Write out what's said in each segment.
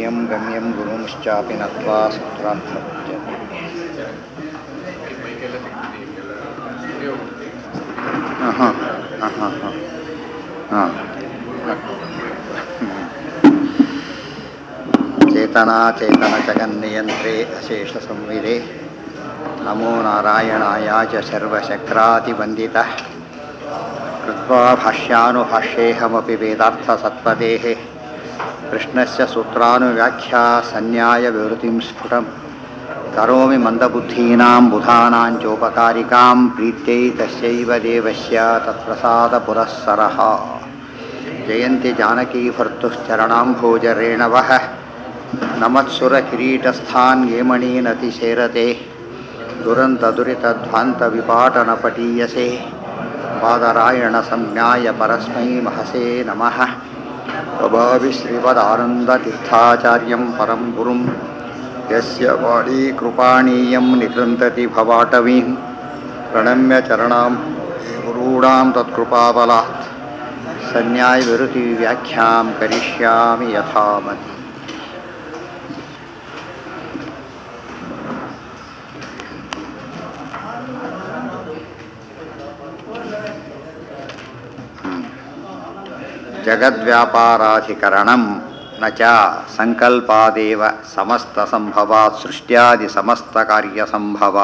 ಗಮ್ಯಂ ಗಮ್ಯಂ ಗುರುಂಶ್ಚಾಪಿ ನತ್ವಾ ಸೂತ್ರಾರ್ಥಮುಚ್ಯತೆ ಹಾಂ ಹಾಂ ಹಾಂ ಹಾಂ ಹಾಂ ಹಾಂ ಚೇತನಾ ಚೇತನ ಜಗನ್ನಿಯಂತ್ರೇ ಅಶೇಷ ಸಂವಿದೆ ನಮೋ ನಾರಾಯಣಾಯ ಚ ಸರ್ವಶಕ್ರಾತಿವಂದಿತ ಕೃತ್ವಾ ಭಾಷ್ಯಾನುಭಾಷ್ಯೇಹಮಪಿ ವೇದಾರ್ಥಸತ್ಪದೇಃ ಕೃಷ್ಣಸ್ಯ ಸೂತ್ರಾನುವ್ಯಾಖ್ಯಾ ಸನ್ಯಾಯವಿವೃತಿಂ ಸ್ಫುಟಂ ಕರೋಮಿ ಮಂದಬುದ್ಧೀನಾಂ ಬುಧಾನಾಂಚೋಪಕಾರಿಕಾಂ ಪ್ರೀತ್ಯೈ ತಸ್ಯೈವ ದೇವಸ್ಯ ತತ್ಪ್ರಸಾದಪುರಸ್ಸರಃ ಜಯಂತಿ ಜಾನಕೀ ಭರ್ತುಶ್ಚರಣಾಂಭೋಜರೇಣವಃ ನಮತ್ಸುರಕಿರೀಟಸ್ಥಾನ್ ಯೇಮಣೀನತಿಶೇರತೆ दुरन्तदुरितध्वान्तविपाटनपटीयसे पादरायणसंज्ञाय परस्मै महसे नमः प्रभावि श्रीपदानन्दतीर्थाचार्यं परं गुरुं यस्य वाणी कृपाणीयं निकृन्तति भवाटवीं प्रणम्य चरणां गुरूणां तत्कृपाबलात् सन्न्यायविरुतिव्याख्यां करिष्यामि यथामति ಜಗದ್ವ್ಯಾಪಾರಾಧಿಕರಣಂ ನ ಚ ಸಂಕಲ್ಪಾದೇವ ಸಮಸ್ತ ಸಂಭವಾತ್ ಸೃಷ್ಟ್ಯಾದಿ ಸಮಸ್ತ ಕಾರ್ಯ ಸಂಭವ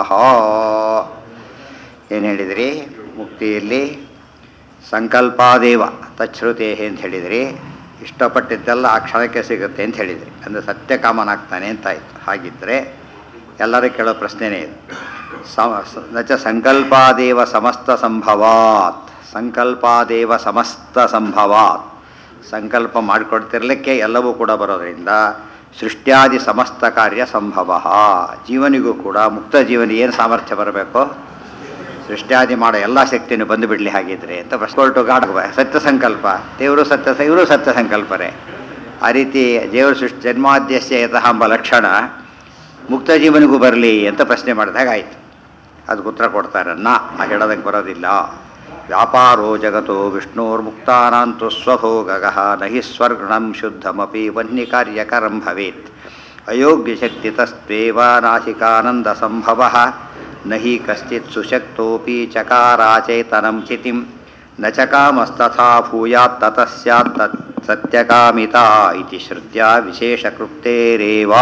ಏನು ಹೇಳಿದ್ರಿ ಮುಕ್ತಿಯಲ್ಲಿ ಸಂಕಲ್ಪಾದೇವ ತಚ್ಛ್ರುತೆ ಅಂತ ಹೇಳಿದ್ರಿ ಇಷ್ಟಪಟ್ಟಿದ್ದೆಲ್ಲ ಆ ಕ್ಷಣಕ್ಕೆ ಸಿಗುತ್ತೆ ಅಂತ ಹೇಳಿದ್ರಿ ಅಂದರೆ ಸತ್ಯಕಾಮನಾಗ್ತಾನೆ ಅಂತಾಯಿತು ಹಾಗಿದ್ದರೆ ಎಲ್ಲರೂ ಕೇಳೋ ಪ್ರಶ್ನೆನೇ ಇದು ಸಮ ನ ಚ ಸಂಕಲ್ಪಾದೇವ ಸಮಸ್ತ ಸಂಭವಾತ್ ಸಂಕಲ್ಪಾದೇವ ಸಮಸ್ತ ಸಂಭವಾತ್ ಸಂಕಲ್ಪ ಮಾಡಿಕೊಡ್ತಿರ್ಲಿಕ್ಕೆ ಎಲ್ಲವೂ ಕೂಡ ಬರೋದರಿಂದ ಸೃಷ್ಟ್ಯಾದಿ ಸಮಸ್ತ ಕಾರ್ಯ ಸಂಭವ ಜೀವನಿಗೂ ಕೂಡ ಮುಕ್ತ ಜೀವನ ಏನು ಸಾಮರ್ಥ್ಯ ಬರಬೇಕು ಸೃಷ್ಟ್ಯಾದಿ ಮಾಡೋ ಎಲ್ಲ ಶಕ್ತಿಯನ್ನು ಬಂದು ಬಿಡಲಿ ಹಾಗಿದ್ರೆ ಅಂತ ಬಸ್ಕೊಳ್ಟು ಗಾಡ್ ಸತ್ಯ ಸಂಕಲ್ಪ ದೇವರು ಸತ್ಯ ಇವರು ಸತ್ಯ ಸಂಕಲ್ಪರೇ ಆ ರೀತಿ ದೇವರು ಸೃಷ್ಟಿ ಜನ್ಮಾದ್ಯಸ್ಯ ಯತಃ ಎಂಬ ಲಕ್ಷಣ ಮುಕ್ತ ಜೀವನಿಗೂ ಬರಲಿ ಅಂತ ಪ್ರಶ್ನೆ ಮಾಡಿದಾಗ ಆಯಿತು ಅದಕ್ಕೆ ಉತ್ತರ ಕೊಡ್ತಾರೆ ನಾ ಆ ಹೇಳೋದಕ್ಕೆ ಬರೋದಿಲ್ಲ ವ್ಯಾಪಾರೋ ಜಗತ್ತೋ ವಿಷ್ಣೋರ್ಮುಕ್ತಾನಾಂತು ಸ್ವಭೋಗಃ ನಹಿ ಸ್ವರ್ಗಣಂ ಶುದ್ಧಮಪಿ ವನ್ಯಕಾರ್ಯಕರಂ ಭವೇತ್ ಅಯೋಗ್ಯಶಕ್ತಿ ತಸ್ತ್ವೇವ ನಾಸಿಕಾನಂದ ಸಂಭವ ನಹಿ ಕಶ್ಚಿತ್ ಸುಶಕ್ತೋಪಿ ಚಕಾರಾಚೇತನಂ ಚಿತಿಂ ನ ಚಕಾಮಸ್ತಥಾ ಭೂಯಾತ್ ತತಃ ಸ್ಯಾತ್ ತತ್ ಸತ್ಯಕಾಮಿತಾ ಇತಿ ಶ್ರುತ್ಯ ವಿಶೇಷಕೃಪ್ತೇರೇವಾ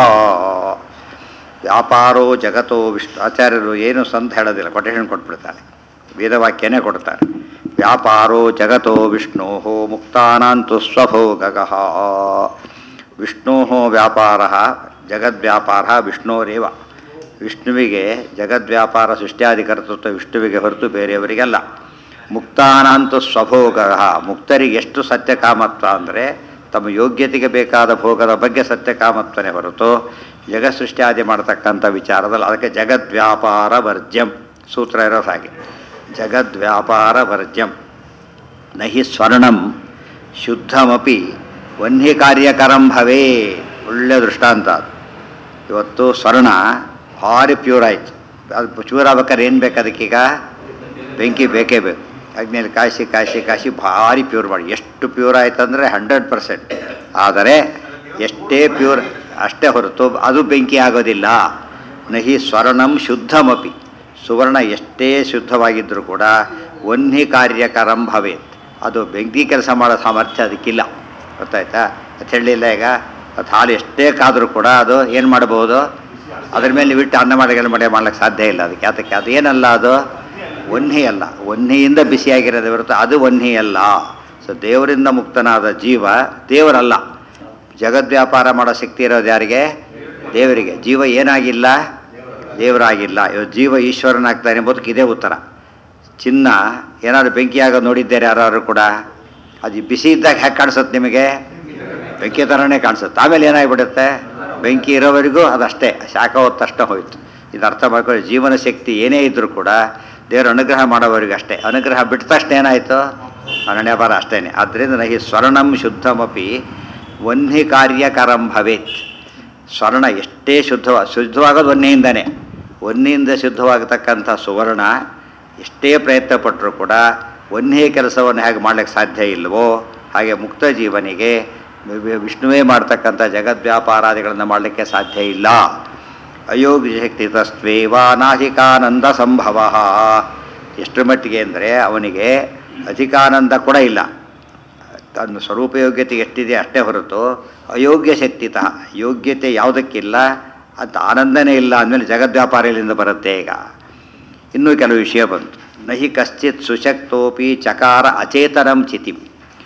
ವ್ಯಾಪಾರೋ ಜಗತ್ತೋ ವಿಷ್ಣು ಆಚಾರ್ಯರು ಏನು ಸಂತ ಹೇಳೋದಿಲ್ಲ ಕೊಟೇಶನ್ ಕೊಟ್ಬಿಡ್ತಾರೆ ವೇದವಾಕ್ಯನೇ ಕೊಡ್ತಾರೆ ವ್ಯಾಪಾರೋ ಜಗತ್ತೋ ವಿಷ್ಣೋ ಮುಕ್ತಾನಾಂತು ಸ್ವಭೋಗಃ ವಿಷ್ಣೋ ವ್ಯಾಪಾರ ಜಗದ್ವ್ಯಾಪಾರ ವಿಷ್ಣೋರೇವ ವಿಷ್ಣುವಿಗೆ ಜಗದ್ವ್ಯಾಪಾರ ಸೃಷ್ಟ್ಯಾದಿ ಕರ್ತೃತ್ವ ವಿಷ್ಣುವಿಗೆ ಹೊರತು ಬೇರೆಯವರಿಗೆಲ್ಲ ಮುಕ್ತಾನಾಂತು ಸ್ವಭೋಗ ಮುಕ್ತರಿಗೆ ಎಷ್ಟು ಸತ್ಯಕಾಮತ್ವ ಅಂದರೆ ತಮ್ಮ ಯೋಗ್ಯತೆಗೆ ಬೇಕಾದ ಭೋಗದ ಬಗ್ಗೆ ಸತ್ಯಕಾಮತ್ವನೇ ಹೊರತು ಜಗತ್ ಸೃಷ್ಟ್ಯಾದಿ ಮಾಡತಕ್ಕಂಥ ವಿಚಾರದಲ್ಲಿ ಅದಕ್ಕೆ ಜಗದ್ವ್ಯಾಪಾರ ವರ್ಜ್ಯಂ ಸೂತ್ರ ಇರೋದು ಹಾಗೆ ಜಗದ್ವ್ಯಾಪಾರ ವರ್ಜ್ಯಂ ನಹಿ ಸ್ವರ್ಣಂ ಶುದ್ಧಮಪಿ ವನ್ಹಿ ಕಾರ್ಯಕರಂ ಭವೇ ಒಳ್ಳೆಯ ದೃಷ್ಟಾಂತ ಅದು ಇವತ್ತು ಸ್ವರ್ಣ ಭಾರಿ ಪ್ಯೂರ್ ಆಯಿತು ಅದು ಪ್ಯೂರ್ ಆಗ್ಬೇಕಾದ್ರೆ ಏನು ಬೇಕು ಅದಕ್ಕೀಗ ಬೆಂಕಿ ಬೇಕೇ ಬೇಕು ಅಗ್ನಿಯಲ್ಲಿ ಕಾಯಿಸಿ ಕಾಯಿಸಿ ಕಾಯಿಸಿ ಭಾರಿ ಪ್ಯೂರ್ ಮಾಡಿ ಎಷ್ಟು ಪ್ಯೂರ್ ಆಯ್ತು ಅಂದರೆ ಹಂಡ್ರೆಡ್ ಪರ್ಸೆಂಟ್ ಆದರೆ ಎಷ್ಟೇ ಪ್ಯೂರ್ ಅಷ್ಟೇ ಹೊರತು ಅದು ಬೆಂಕಿ ಆಗೋದಿಲ್ಲ ನಹಿ ಸ್ವರ್ಣಂ ಶುದ್ಧಮಪಿ ಸುವರ್ಣ ಎಷ್ಟೇ ಶುದ್ಧವಾಗಿದ್ದರೂ ಕೂಡ ವನ್ಹಿ ಕಾರ್ಯಕರಂ ಭವೇತ್ ಅದು ಬೆಂಕಿ ಕೆಲಸ ಮಾಡೋ ಸಾಮರ್ಥ್ಯ ಅದಕ್ಕಿಲ್ಲ ಗೊತ್ತಾಯ್ತಾ ಅದು ಹೇಳಲಿಲ್ಲ ಈಗ ಅದು ಹಾಲು ಎಷ್ಟೇ ಕಾದರೂ ಕೂಡ ಅದು ಏನು ಮಾಡ್ಬೋದು ಅದ್ರ ಮೇಲೆ ಬಿಟ್ಟು ಅನ್ನ ಮಾಡಿಗೆಲ್ಲ ಮಡೆ ಮಾಡ್ಲಿಕ್ಕೆ ಸಾಧ್ಯ ಇಲ್ಲ ಅದಕ್ಕೆ ಅದಕ್ಕೆ ಅದು ಏನಲ್ಲ ಅದು ವನ್ಹಿ ಅಲ್ಲ ವನ್ಹಿಯಿಂದ ಬಿಸಿಯಾಗಿರೋದು ಹೊರತು ಅದು ವನ್ಹಿ ಅಲ್ಲ ಸೊ ದೇವರಿಂದ ಮುಕ್ತನಾದ ಜೀವ ದೇವರಲ್ಲ ಜಗದ್ವ್ಯಾಪಾರ ಮಾಡೋ ಶಕ್ತಿ ಇರೋದು ಯಾರಿಗೆ ದೇವರಿಗೆ ಜೀವ ಏನಾಗಿಲ್ಲ ದೇವರಾಗಿಲ್ಲ ಇವತ್ತು ಜೀವ ಈಶ್ವರನಾಗ್ತಾನೆ ಎಂಬುದಕ್ಕೆ ಇದೇ ಉತ್ತರ ಚಿನ್ನ ಏನಾದ್ರು ಬೆಂಕಿ ಆಗೋದು ನೋಡಿದ್ದಾರೆ ಯಾರು ಕೂಡ ಅದು ಬಿಸಿ ಇದ್ದಾಗ ಹೇಗೆ ಕಾಣಿಸುತ್ತೆ ನಿಮಗೆ ಬೆಂಕಿ ಥರನೇ ಕಾಣಿಸುತ್ತೆ ಆಮೇಲೆ ಏನಾಗಿಬಿಡುತ್ತೆ ಬೆಂಕಿ ಇರೋವರೆಗೂ ಅದಷ್ಟೇ ಶಾಖ ಹೊತ್ತಷ್ಟೇ ಹೋಯಿತು ಇದು ಅರ್ಥ ಮಾಡ್ಕೊಳ್ಳಿ ಜೀವನ ಶಕ್ತಿ ಏನೇ ಇದ್ದರೂ ಕೂಡ ದೇವರು ಅನುಗ್ರಹ ಮಾಡೋವರೆಗೂ ಅಷ್ಟೇ ಅನುಗ್ರಹ ಬಿಟ್ಟ ತಕ್ಷಣ ಏನಾಯಿತು ಅನಣ್ಯಭಾರ ಅಷ್ಟೇ ಆದ್ದರಿಂದ ನಹಿ ಸ್ವರ್ಣಂ ಶುದ್ಧಮಪಿ ವನ್ಹಿ ಕಾರ್ಯಕರಂ ಭವೇತ್ ಸ್ವರ್ಣ ಎಷ್ಟೇ ಶುದ್ಧವ ಶುದ್ಧವಾಗೋದು ವನ್ನಿಯಿಂದನೇ ವನ್ನಿಯಿಂದ ಶುದ್ಧವಾಗತಕ್ಕಂಥ ಸುವರ್ಣ ಎಷ್ಟೇ ಪ್ರಯತ್ನ ಪಟ್ಟರೂ ಕೂಡ ವನ್ಹಿ ಕೆಲಸವನ್ನು ಹೇಗೆ ಮಾಡಲಿಕ್ಕೆ ಸಾಧ್ಯ ಇಲ್ಲವೋ ಹಾಗೆ ಮುಕ್ತ ಜೀವನಿಗೆ ವಿ- ವಿ- ವಿಷ್ಣುವೇ ಮಾಡ್ತಕ್ಕಂಥ ಜಗದ್ವ್ಯಾಪಾರಾದಿಗಳನ್ನು ಮಾಡಲಿಕ್ಕೆ ಸಾಧ್ಯ ಇಲ್ಲ ಅಯೋಗ್ಯ ಶಕ್ತಿ ತಸ್ತ್ವೇವ ನಾಧಿಕಾನಂದ ಸಂಭವ ಎಷ್ಟರ ಮಟ್ಟಿಗೆ ಅಂದರೆ ಅವನಿಗೆ ಅಧಿಕಾನಂದ ಕೂಡ ಇಲ್ಲ ತನ್ನ ಸ್ವರೂಪಯೋಗ್ಯತೆ ಎಷ್ಟಿದೆ ಅಷ್ಟೇ ಹೊರತು ಅಯೋಗ್ಯ ಶಕ್ತಿತಃ ಯೋಗ್ಯತೆ ಯಾವುದಕ್ಕಿಲ್ಲ ಅಂತ ಆನಂದನೇ ಇಲ್ಲ ಅಂದಮೇಲೆ ಜಗದ್ವ್ಯಾಪಾರದಿಂದ ಬರುತ್ತೆ ಈಗ ಇನ್ನೂ ಕೆಲವು ವಿಷಯ ಬಂತು ನಹಿ ಕಶ್ಚಿತ್ ಸುಶಕ್ತೋಪಿ ಚಕಾರ ಅಚೇತನಂ ಚಿತಿಂ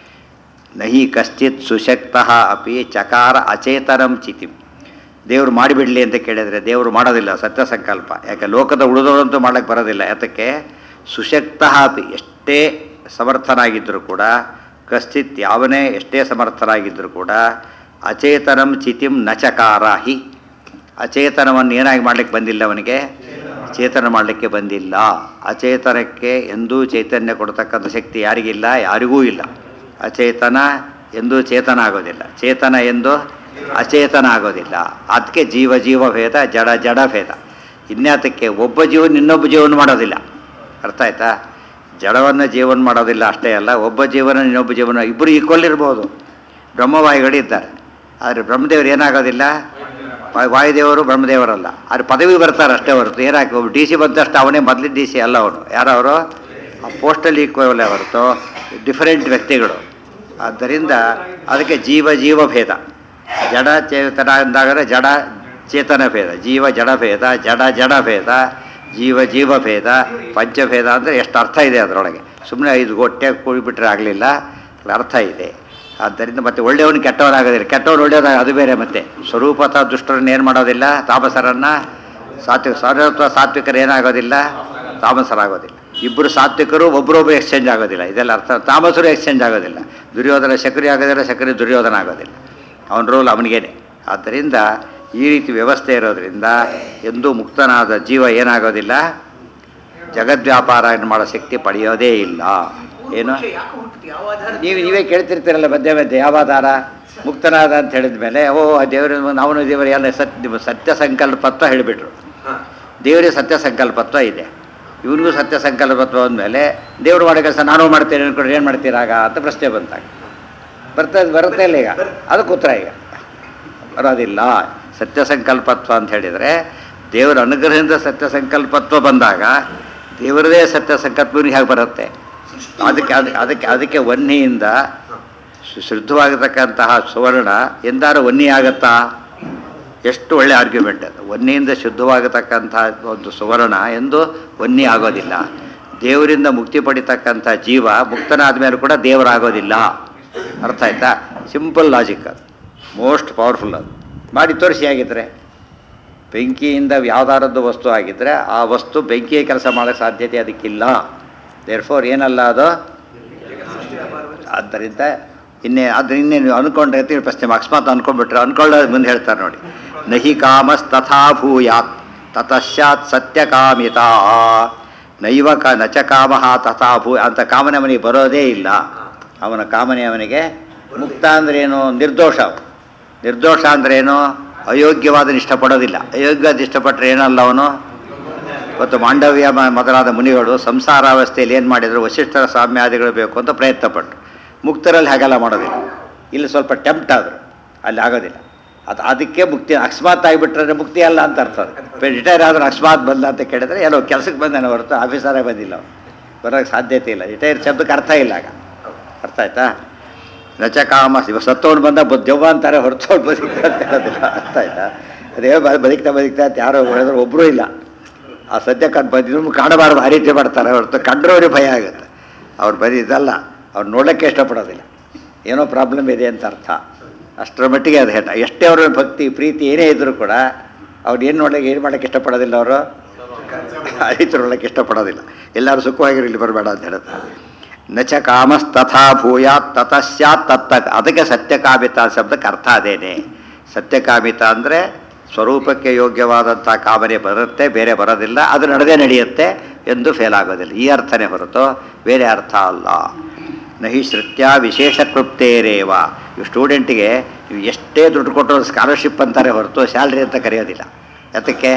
ನಹಿ ಕಶ್ಚಿತ್ ಸುಶಕ್ತ ಅಪಿ ಚಕಾರ ಅಚೇತನಂ ಚಿತಿಂ ದೇವರು ಮಾಡಿಬಿಡಲಿ ಅಂತ ಕೇಳಿದರೆ ದೇವರು ಮಾಡೋದಿಲ್ಲ ಸತ್ಯ ಸಂಕಲ್ಪ ಯಾಕೆ ಲೋಕದ ಉಳಿದವರಂತೂ ಮಾಡೋಕ್ಕೆ ಬರೋದಿಲ್ಲ ಯಾತಕ್ಕೆ ಸುಶಕ್ತ ಅಪಿ ಎಷ್ಟೇ ಸಮರ್ಥನಾಗಿದ್ದರೂ ಕೂಡ ಕಶ್ಚಿತ್ ಯಾವನೇ ಎಷ್ಟೇ ಸಮರ್ಥನಾಗಿದ್ದರೂ ಕೂಡ ಅಚೇತನಂ ಚಿತಿಂ ನಚಕಾರ ಹಿ ಅಚೇತನವನ್ನು ಏನಾಗಿ ಮಾಡಲಿಕ್ಕೆ ಬಂದಿಲ್ಲ ಅವನಿಗೆ ಚೇತನ ಮಾಡಲಿಕ್ಕೆ ಬಂದಿಲ್ಲ ಅಚೇತನಕ್ಕೆ ಎಂದೂ ಚೈತನ್ಯ ಕೊಡ್ತಕ್ಕಂಥ ಶಕ್ತಿ ಯಾರಿಗಿಲ್ಲ ಯಾರಿಗೂ ಇಲ್ಲ ಅಚೇತನ ಎಂದೂ ಚೇತನ ಆಗೋದಿಲ್ಲ ಚೇತನ ಎಂದು ಅಚೇತನ ಆಗೋದಿಲ್ಲ ಅದಕ್ಕೆ ಜೀವ ಜೀವ ಭೇದ ಜಡ ಜಡ ಭೇದ ಇನ್ಯಾತಕ್ಕೆ ಒಬ್ಬ ಜೀವನ ಇನ್ನೊಬ್ಬ ಜೀವನ ಮಾಡೋದಿಲ್ಲ ಅರ್ಥ ಆಯ್ತಾ ಜಡವನ್ನು ಜೀವನ ಮಾಡೋದಿಲ್ಲ ಅಷ್ಟೇ ಅಲ್ಲ ಒಬ್ಬ ಜೀವನ ಇನ್ನೊಬ್ಬ ಜೀವನ ಇಬ್ಬರು ಈಕ್ವಲ್ ಇರ್ಬೋದು ಬ್ರಹ್ಮವಾಯುಗಳಿದ್ದಾರೆ ಆದರೆ ಬ್ರಹ್ಮದೇವರು ಏನಾಗೋದಿಲ್ಲ ವಾ- ವಾಯುದೇವರು ಬ್ರಹ್ಮದೇವರಲ್ಲ ಆದರೆ ಪದವಿ ಬರ್ತಾರೆ ಅಷ್ಟೇ ಹೊರತು ಏನಾಗಿ ಒಬ್ಬ ಡಿ ಸಿ ಬಂದಷ್ಟು ಅವನೇ ಮೊದಲಿನ ಡಿ ಸಿ ಅಲ್ಲ ಅವನು ಯಾರವರು ಆ ಪೋಸ್ಟಲ್ಲಿ ಈಕ್ವಲ್ ಹೊರತು ಡಿಫರೆಂಟ್ ವ್ಯಕ್ತಿಗಳು ಆದ್ದರಿಂದ ಅದಕ್ಕೆ ಜೀವ ಜೀವ ಭೇದ ಜಡ ಚೇತನ ಅಂದಾಗಲೇ ಜಡ ಚೇತನ ಭೇದ ಜೀವ ಜಡ ಭೇದ ಜಡ ಜಡ ಭೇದ ಜೀವ ಜೀವ ಭೇದ ಪಂಚಭೇದ ಅಂದರೆ ಎಷ್ಟು ಅರ್ಥ ಇದೆ ಅದರೊಳಗೆ ಸುಮ್ಮನೆ ಐದು ಗೊಟ್ಟೆ ಕೂಡಿಬಿಟ್ರೆ ಆಗಲಿಲ್ಲ ಅರ್ಥ ಇದೆ ಆದ್ದರಿಂದ ಮತ್ತೆ ಒಳ್ಳೆಯವನು ಕೆಟ್ಟವನಾಗೋದಿಲ್ಲ ಕೆಟ್ಟವನು ಒಳ್ಳೆಯದಾಗ ಅದು ಬೇರೆ ಮತ್ತೆ ಸ್ವರೂಪತ ದುಷ್ಟರನ್ನು ಏನು ಮಾಡೋದಿಲ್ಲ ತಾಮಸರನ್ನು ಸಾತ್ವಿಕ ಸರ್ವತ್ವ ಸಾತ್ವಿಕರು ಏನಾಗೋದಿಲ್ಲ ತಾಮಸರಾಗೋದಿಲ್ಲ ಇಬ್ಬರು ಸಾತ್ವಿಕರು ಒಬ್ಬರೊಬ್ಬರು ಎಕ್ಸ್ಚೇಂಜ್ ಆಗೋದಿಲ್ಲ ಇದೆಲ್ಲ ಅರ್ಥ ತಾಮಸರು ಎಕ್ಸ್ಚೇಂಜ್ ಆಗೋದಿಲ್ಲ ದುರ್ಯೋಧನ ಶಕರಿ ಆಗೋದಿಲ್ಲ ಶಕರಿ ದುರ್ಯೋಧನ ಆಗೋದಿಲ್ಲ ಅವನ ರೋಲ್ ಅವನಿಗೇನೆ ಆದ್ದರಿಂದ ಈ ರೀತಿ ವ್ಯವಸ್ಥೆ ಇರೋದ್ರಿಂದ ಎಂದೂ ಮುಕ್ತನಾದ ಜೀವ ಏನಾಗೋದಿಲ್ಲ ಜಗದ್ವ್ಯಾಪಾರ ಮಾಡೋ ಶಕ್ತಿ ಪಡೆಯೋದೇ ಇಲ್ಲ ಏನು ಯಾಕೆ ಹುಟ್ಟಿತು ಯಾವ ಆಧಾರ ನೀವು ನೀವೇ ಕೇಳ್ತಿರ್ತೀರಲ್ಲ ಮಧ್ಯೆ ಮಧ್ಯೆ ಯಾವ ಆಧಾರ ಮುಕ್ತನಾದ ಅಂತ ಹೇಳಿದ ಮೇಲೆ ಓ ದೇವರ ಅವನು ದೇವರ ಎಲ್ಲ ಸತ್ಯ ಸತ್ಯ ಸಂಕಲ್ಪತ್ವ ಹೇಳಿಬಿಟ್ರು ದೇವರಿಗೆ ಸತ್ಯ ಸಂಕಲ್ಪತ್ವ ಇದೆ ಇವನಿಗೂ ಸತ್ಯ ಸಂಕಲ್ಪತ್ವ ಅಂದಮೇಲೆ ದೇವರು ಮಾಡೋ ಕೆಲಸ ನಾನು ಮಾಡ್ತೇನೆ ಅನ್ಕೊಂಡ್ರೆ ಏನು ಮಾಡ್ತೀರಾಗ ಅಂತ ಪ್ರಶ್ನೆ ಬಂತಾಗ ಬರ್ತಾ ಬರುತ್ತೆ ಇಲ್ಲ ಈಗ ಅದಕ್ಕೆ ಉತ್ತರ ಈಗ ಬರೋದಿಲ್ಲ ಸತ್ಯ ಸಂಕಲ್ಪತ್ವ ಅಂತ ಹೇಳಿದರೆ ದೇವರ ಅನುಗ್ರಹದಿಂದ ಸತ್ಯ ಸಂಕಲ್ಪತ್ವ ಬಂದಾಗ ದೇವರದೇ ಸತ್ಯ ಸಂಕಲ್ಪನಿಗೆ ಹೇಗೆ ಬರುತ್ತೆ ಅದಕ್ಕೆ ಅದಕ್ಕೆ ಅದಕ್ಕೆ ಅದಕ್ಕೆ ವನ್ನಿಯಿಂದ ಶು- ಶುದ್ಧವಾಗಿರ್ತಕ್ಕಂತಹ ಸುವರ್ಣ ಎಂದಾರು ವನ್ನಿ ಆಗತ್ತಾ ಎಷ್ಟು ಒಳ್ಳೆ ಆರ್ಗ್ಯುಮೆಂಟ್ ಅದು ವನ್ನಿಯಿಂದ ಶುದ್ಧವಾಗತಕ್ಕಂಥ ಒಂದು ಸುವರ್ಣ ಎಂದು ವನ್ನಿ ಆಗೋದಿಲ್ಲ ದೇವರಿಂದ ಮುಕ್ತಿ ಪಡಿತಕ್ಕಂಥ ಜೀವ ಮುಕ್ತನಾದ ಮೇಲೆ ಕೂಡ ದೇವರಾಗೋದಿಲ್ಲ ಅರ್ಥ ಆಯ್ತಾ ಸಿಂಪಲ್ ಲಾಜಿಕ್ ಅದು ಮೋಸ್ಟ್ ಪವರ್ಫುಲ್ ಅದು ಮಾಡಿ ತೋರಿಸಿ ಆಗಿದ್ರೆ ಬೆಂಕಿಯಿಂದ ಯಾವ್ದಾರದ್ದು ವಸ್ತು ಆಗಿದ್ದರೆ ಆ ವಸ್ತು ಬೆಂಕಿಯ ಕೆಲಸ ಮಾಡೋ ಸಾಧ್ಯತೆ ಅದಕ್ಕಿಲ್ಲ ದೇರ್ ಫೋರ್ ಏನಲ್ಲ ಅದು ಆದ್ದರಿಂದ ಇನ್ನೇ ಅದು ಇನ್ನೇ ನೀವು ಅನ್ಕೊಂಡ್ರೆ ಅಂತ ಹೇಳಿ ಪ್ರಶ್ನೆ ಅಕಸ್ಮಾತ್ ಅನ್ಕೊಂಡ್ಬಿಟ್ರೆ ಅನ್ಕೊಳ್ಳೋದು ಮುಂದೆ ಹೇಳ್ತಾರೆ ನೋಡಿ ನಹಿ ಕಾಮಸ್ ತಥಾ ಭೂಯಾತ್ ತತಶ್ಚಾತ್ ಸತ್ಯ ಕಾಮಿತಾ ನೈವ ಕ ನಚ ಕಾಮಃ ತಥಾ ಭೂ ಅಂತ ಕಾಮನೆ ಅವನಿಗೆ ಬರೋದೇ ಇಲ್ಲ ಅವನ ಕಾಮನೆ ಅವನಿಗೆ ಮುಕ್ತ ಅಂದ್ರೇನು ನಿರ್ದೋಷ ಅವನು. ನಿರ್ದೋಷ ಅಂದ್ರೇನು ಅಯೋಗ್ಯವಾದನ ಇಷ್ಟಪಡೋದಿಲ್ಲ ಅಯೋಗ್ಯವಾದ ಇಷ್ಟಪಟ್ಟರೆ ಏನಲ್ಲ ಅವನು ಇವತ್ತು ಮಾಂಡವ್ಯ ಮ- ಮೊದಲಾದ ಮುನಿಗಳು ಸಂಸಾರಾವಸ್ಥೆಯಲ್ಲಿ ಏನು ಮಾಡಿದರು ವಶಿಷ್ಠರ ಸಾಮ್ಯಾದಿಗಳು ಬೇಕು ಅಂತ ಪ್ರಯತ್ನ ಪಟ್ಟರು ಮುಕ್ತರಲ್ಲಿ ಹಾಗೆಲ್ಲ ಮಾಡೋದಿಲ್ಲ ಇಲ್ಲಿ ಸ್ವಲ್ಪ ಟೆಂಪ್ಟ್ ಆದರು ಅಲ್ಲಿ ಆಗೋದಿಲ್ಲ ಅದು ಅದಕ್ಕೆ ಮುಕ್ತಿ ಅಕಸ್ಮಾತ್ ಆಗಿಬಿಟ್ರೆ ಮುಕ್ತಿ ಅಲ್ಲ ಅಂತ ಅರ್ಥ ಅದು ರಿಟೈರ್ ಆದ್ರೆ ಅಕಸ್ಮಾತ್ ಬಂದ ಅಂತ ಕೇಳಿದ್ರೆ ಏನೋ ಕೆಲಸಕ್ಕೆ ಬಂದಾನೆ ಹೊರತು ಆಫೀಸರೇ ಬಂದಿಲ್ಲ ಅವನು ಬರೋಕ್ಕೆ ಸಾಧ್ಯತೆ ಇಲ್ಲ ರಿಟೈರ್ ಶಬ್ದಕ್ಕೆ ಅರ್ಥ ಇಲ್ಲ ಆಗ ಅರ್ಥ ಆಯ್ತಾ ನಚ ಕಾಮ ಇವ ಸತ್ತವನು ಬಂದ ಬ- ದೆವ್ವ ಅಂತಾರೆ ಹೊರತವ್ರು ಬದುಕ್ತಾ ಅಂತ ಹೇಳೋದಿಲ್ಲ ಅರ್ಥ ಆಯ್ತಾ ಅದೇ ಬ- ಬದುಕ್ತಾ ಬದುಕ್ತಾ ಅಂತ ಯಾರೋ ಹೇಳಿದ್ರೆ ಒಬ್ಬರೂ ಇಲ್ಲ ಆ ಸದ್ಯ ಕಂಡು ಬಂದಿದ್ದು ಕಾಣಬಾರ್ದು ಆ ರೀತಿ ಮಾಡ್ತಾರೆ ಹೊರತು ಕಂಡ್ರವ್ರಿಗೆ ಭಯ ಆಗುತ್ತೆ ಅವ್ರು ಬರೀ ಇದಲ್ಲ ಅವ್ರು ನೋಡೋಕ್ಕೆ ಇಷ್ಟಪಡೋದಿಲ್ಲ ಏನೋ ಪ್ರಾಬ್ಲಮ್ ಇದೆ ಅಂತ ಅರ್ಥ ಅಷ್ಟರ ಮಟ್ಟಿಗೆ ಅದು ಹೇಟ ಎಷ್ಟೇ ಅವ್ರ ಭಕ್ತಿ ಪ್ರೀತಿ ಏನೇ ಇದ್ದರೂ ಕೂಡ ಅವ್ರು ಏನು ನೋಡೋಕೆ ಏನು ಮಾಡೋಕ್ಕೆ ಇಷ್ಟಪಡೋದಿಲ್ಲ ಅವರು ಆ ರೀತಿ ನೋಡೋಕ್ಕೆ ಇಷ್ಟಪಡೋದಿಲ್ಲ ಎಲ್ಲರೂ ಸುಖವಾಗಿರಲಿ ಇಲ್ಲಿ ಬರಬೇಡ ಅಂತ ಹೇಳ್ತಾರೆ ನಚ ಕಾಮಸ್ ತಥಾ ಭೂಯಾತ್ ತತಸ್ಯಾತ್ ತತ್ತ ಅದಕ್ಕೆ ಸತ್ಯಕಾಮಿತ ಶಬ್ದಕ್ಕೆ ಅರ್ಥ ಅದೇನೆ ಸತ್ಯಕಾಮಿತ ಅಂದರೆ ಸ್ವರೂಪಕ್ಕೆ ಯೋಗ್ಯವಾದಂಥ ಕಾಮನೆ ಬರುತ್ತೆ ಬೇರೆ ಬರೋದಿಲ್ಲ ಅದು ನಡೆದೇ ನಡೆಯುತ್ತೆ ಎಂದು ಫೇಲ್ ಆಗೋದಿಲ್ಲ ಈ ಅರ್ಥನೇ ಹೊರತು ಬೇರೆ ಅರ್ಥ ಅಲ್ಲ ನಹಿ ಶ್ರುತ್ಯ ವಿಶೇಷ ಕೃಪ್ತೇರೇವ ಇವು ಸ್ಟೂಡೆಂಟಿಗೆ ನೀವು ಎಷ್ಟೇ ದುಡ್ಡು ಕೊಟ್ಟರು ಸ್ಕಾಲರ್ಶಿಪ್ ಅಂತಾರೆ ಹೊರತು ಸ್ಯಾಲ್ರಿ ಅಂತ ಕರೆಯೋದಿಲ್ಲ ಯಾತಕ್ಕೆ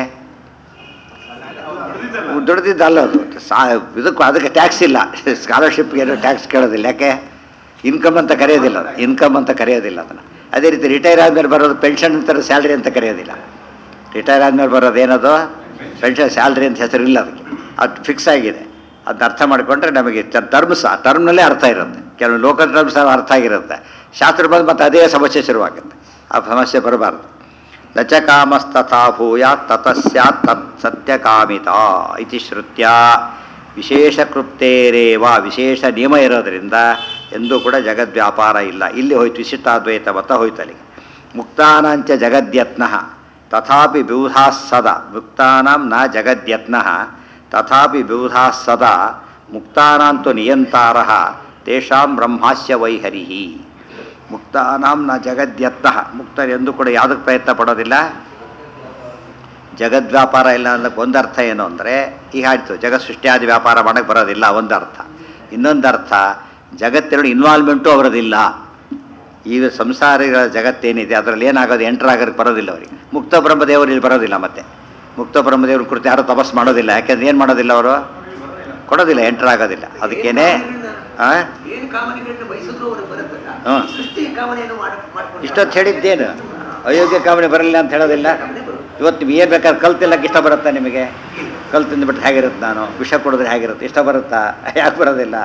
ದುಡ್ದಿದ್ದಲ್ಲ ಅದು ಸಾ ಇದಕ್ಕೂ ಅದಕ್ಕೆ ಟ್ಯಾಕ್ಸ್ ಇಲ್ಲ ಸ್ಕಾಲರ್ಶಿಪ್ಗೆ ಏನು ಟ್ಯಾಕ್ಸ್ ಕೇಳೋದಿಲ್ಲ ಯಾಕೆ ಇನ್ಕಮ್ ಅಂತ ಕರೆಯೋದಿಲ್ಲ ಅದು ಇನ್ಕಮ್ ಅಂತ ಕರೆಯೋದಿಲ್ಲ ಅದನ್ನು ಅದೇ ರೀತಿ ರಿಟೈರ್ ಆದಮೇಲೆ ಬರೋದು ಪೆನ್ಷನ್ ಅಂತಾರೆ ಸ್ಯಾಲ್ರಿ ಅಂತ ಕರೆಯೋದಿಲ್ಲ ರಿಟೈರ್ ಆದಮೇಲೆ ಬರೋದು ಏನದು ಪೆನ್ಷನ್ ಸ್ಯಾಲ್ರಿ ಅಂತ ಹೆಸರು ಇಲ್ಲ ಅದಕ್ಕೆ ಅದು ಫಿಕ್ಸ್ ಆಗಿದೆ ಅದನ್ನ ಅರ್ಥ ಮಾಡಿಕೊಂಡ್ರೆ ನಮಗೆ ಟರ್ಮ್ಸ್ ಆ ಟರ್ಮ್ನಲ್ಲೇ ಅರ್ಥ ಇರುತ್ತೆ ಕೆಲವು ಲೋಕಲ್ ಟರ್ಮ್ಸ್ ಅರ್ಥ ಆಗಿರುತ್ತೆ ಶಾಸ್ತ್ರ ಬಂದು ಮತ್ತೆ ಅದೇ ಸಮಸ್ಯೆ ಶುರುವಾಗುತ್ತೆ ಆ ಸಮಸ್ಯೆ ಬರಬಾರ್ದು ನಚ ಕಾಮಸ್ತಥಾ ಭೂಯಾತ್ ತತಃ ಸ್ಯಾತ್ ತತ್ ಸತ್ಯಕಾಮಿತ ಇತಿ ಶ್ರುತ್ಯ ವಿಶೇಷ ಕೃಪ್ತೇರೇವ ವಿಶೇಷ ನಿಯಮ ಇರೋದರಿಂದ ಎಂದೂ ಕೂಡ ಜಗದ್ವ್ಯಾಪಾರ ಇಲ್ಲ ಇಲ್ಲಿ ಹೋಯ್ತು ವಿಶಿಷ್ಟಾದ್ವೈತ ಮತ ಹೋಯ್ತಲ್ಲಿ ಮುಕ್ತಾನಾಂಚ ಜಗದ್ಯತ್ನ ತಥಾಪಿ ವಿಬುಧಾ ಸದಾ ಮುಕ್ತಾನಾಂ ನ ಜಗದ್ಯತ್ನ ತಥಾಪಿ ವಿಬುಧಾ ಸದಾ ಮುಕ್ತಾನಾಂತು ನಿಯಂತಾರ ತೇಷಾಂ ಬ್ರಹ್ಮಾಸ್ಯ ವೈಹರಿ ಮುಕ್ತಾನಾಂ ನ ಜಗದ್ಯತ್ನ ಮುಕ್ತರು ಎಂದು ಕೂಡ ಯಾವುದಕ್ಕೆ ಪ್ರಯತ್ನ ಪಡೋದಿಲ್ಲ ಜಗದ್ವ್ಯಾಪಾರ ಇಲ್ಲ ಅನ್ನೋಕ್ಕೆ ಒಂದು ಅರ್ಥ ಏನು ಅಂದರೆ ಈಗ ಆಯಿತು ಜಗತ್ ಸೃಷ್ಟಿಯಾದಿ ವ್ಯಾಪಾರ ಮಾಡೋಕ್ಕೆ ಬರೋದಿಲ್ಲ ಒಂದು ಅರ್ಥ ಇನ್ನೊಂದು ಅರ್ಥ ಜಗತ್ತಿನ ಇನ್ವಾಲ್ವ್ಮೆಂಟು ಅವರದಿಲ್ಲ ಈಗ ಸಂಸಾರಿಗಳ ಜಗತ್ತೇನಿದೆ ಅದರಲ್ಲಿ ಏನಾಗೋದು ಎಂಟರ್ ಆಗೋದಕ್ಕೆ ಬರೋದಿಲ್ಲ ಅವರಿಗೆ ಮುಕ್ತ ಬ್ರಹ್ಮದೇವರು ಇಲ್ಲಿ ಬರೋದಿಲ್ಲ ಮತ್ತೆ ಮುಕ್ತ ಬ್ರಹ್ಮದೇವ್ರ ಕುರಿತು ಯಾರು ತಪಸ್ ಮಾಡೋದಿಲ್ಲ ಯಾಕೆಂದ್ರೆ ಏನು ಮಾಡೋದಿಲ್ಲ ಅವರು ಕೊಡೋದಿಲ್ಲ ಎಂಟರ್ ಆಗೋದಿಲ್ಲ ಅದಕ್ಕೇನೆ ಆ? ಏನು ಕಾಮನೆಗಳನ್ನ ಬಯಸಿದ್ರು ಅವ್ರಿಗೆ ಬರುತ್ತಲ್ಲ ಹ್ಮ್. ಸೃಷ್ಟಿ ಕಾಮನೆಯನ್ನು ಮಾಡ್- ಮಾಡ್ಕೊಂಡು ಇಷ್ಟೊತ್ತು ಹೇಳಿದ್ದೇನು ಅಯೋಗ್ಯ ಕಾಮನೆ ಬರಲಿಲ್ಲ ಅಂತ ಹೇಳೋದಿಲ್ಲ ಇವತ್ತು ನೀವು ಏನು ಬೇಕಾದ್ರೆ ಕಲ್ತಿಲ್ಲಕ್ಕೆ ಇಷ್ಟ ಬರುತ್ತಾ ನಿಮಗೆ ಕಲ್ ತಿಂದ್ಬಿಟ್ಟು ಹೇಗಿರುತ್ತೆ ನಾನು ವಿಷ ಕುಡಿದ್ರೆ ಹೇಗಿರುತ್ತೆ ಇಷ್ಟ ಬರುತ್ತಾ ಯಾಕೆ ಬರೋದಿಲ್ಲ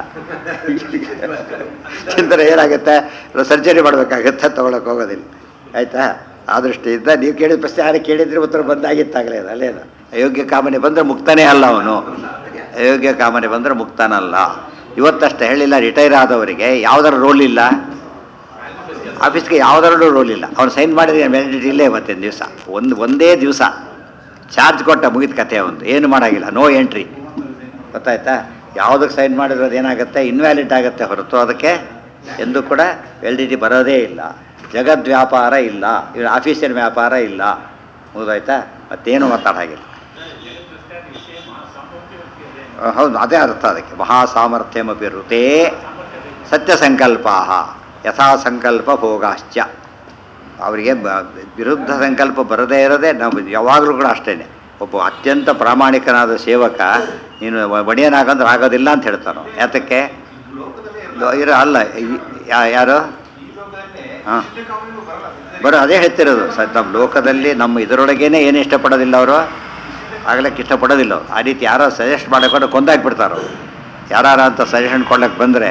ಚಿಂತನೆ ಏನಾಗುತ್ತೆ ಸರ್ಜರಿ ಮಾಡಬೇಕಾಗುತ್ತೆ ತೊಗೊಳಕ್ಕೆ ಹೋಗೋದಿಲ್ಲ ಆಯಿತಾ ಆ ದೃಷ್ಟಿಯಿಂದ ನೀವು ಕೇಳಿದ ಪ್ರಶ್ನೆ ಯಾರು ಕೇಳಿದ್ರೆ ಉತ್ತರ ಬಂದಾಗಿತ್ತಾಗಲೇ ಅದು ಅಲ್ಲೇನು ಅಯೋಗ್ಯ ಕಾಮನೆ ಬಂದರೆ ಮುಕ್ತನೇ ಅಲ್ಲ ಅವನು ಅಯೋಗ್ಯ ಕಾಮನೆ ಬಂದರೆ ಮುಕ್ತನಲ್ಲ ಇವತ್ತಷ್ಟೇ ಹೇಳಿಲ್ಲ ರಿಟೈರ್ ಆದವರಿಗೆ ಯಾವುದರ ರೋಲ್ ಇಲ್ಲ ಆಫೀಸ್ಗೆ ಯಾವುದರಲ್ಲೂ ರೋಲ್ ಇಲ್ಲ ಅವ್ನು ಸೈನ್ ಮಾಡಿದ್ರೆ ವ್ಯಾಲಿಡಿಟಿ ಇಲ್ಲೇ ಇವತ್ತಿನ ದಿವಸ ಒಂದು ಒಂದೇ ದಿವಸ ಚಾರ್ಜ್ ಕೊಟ್ಟ ಮುಗಿದ ಕಥೆ ಒಂದು ಏನು ಮಾಡೋಂಗಿಲ್ಲ ನೋ ಎಂಟ್ರಿ ಗೊತ್ತಾಯ್ತಾ ಯಾವುದಕ್ಕೆ ಸೈನ್ ಮಾಡಿದ್ರೆ ಅದೇನಾಗುತ್ತೆ ಇನ್ವ್ಯಾಲಿಡ್ ಆಗುತ್ತೆ ಹೊರತು ಅದಕ್ಕೆ ಎಂದು ಕೂಡ ವ್ಯಾಲಿಡಿಟಿ ಬರೋದೇ ಇಲ್ಲ ಜಗದ್ ವ್ಯಾಪಾರ ಇಲ್ಲ ಇವ್ರ ಆಫೀಸಿನ ವ್ಯಾಪಾರ ಇಲ್ಲ ಮುಗಿದೋಯ್ತಾ ಮತ್ತೇನು ಮಾತಾಡೋಂಗಿಲ್ಲ ಆ, ಹೌದು ಅದೇ ಅರ್ಥ ಅದಕ್ಕೆ ಮಹಾಸಾಮರ್ಥ್ಯಮಪಿ ಋತೇ ಸತ್ಯ ಸಂಕಲ್ಪ ಯಥಾ ಸಂಕಲ್ಪ ಭೋಗಾಶ್ಚ ಅವರಿಗೆ ಬ- ವಿರುದ್ಧ ಸಂಕಲ್ಪ ಬರದೇ ಇರೋದೇ ನಾವು ಯಾವಾಗಲೂ ಕೂಡ ಅಷ್ಟೇ ಒಬ್ಬ ಅತ್ಯಂತ ಪ್ರಾಮಾಣಿಕನಾದ ಸೇವಕ ನೀನು ವ- ಒಡೆಯನಾಗಂದ್ರೆ ಆಗೋದಿಲ್ಲ ಅಂತ ಹೇಳ್ತಾನೋ ಯಾತಕ್ಕೆ ಲೋ- ಇರೋ ಅಲ್ಲ ಈ- ಯಾ- ಯಾರು ಹಾಂ ಬರೋ ಅದೇ ಹೇಳ್ತಿರೋದು ಸ ನಮ್ಮ ಲೋಕದಲ್ಲಿ ನಮ್ಮ ಇದರೊಳಗೇನೆ ಏನು ಇಷ್ಟಪಡೋದಿಲ್ಲ ಅವರು ಆಗ್ಲಿಕ್ಕೆ ಇಷ್ಟಪಡೋದಿಲ್ಲ ಅವ್ರು. ಆ ರೀತಿ ಯಾರೋ ಸಜೆಸ್ಟ್ ಮಾಡೋಕೊಂಡು ಕೊಂದಾಕ್ಬಿಡ್ತಾರೋ ಯಾರು ಅಂತ ಸಜೆಷನ್ ಕೊಡ್ಲಿಕ್ಕೆ ಬಂದರೆ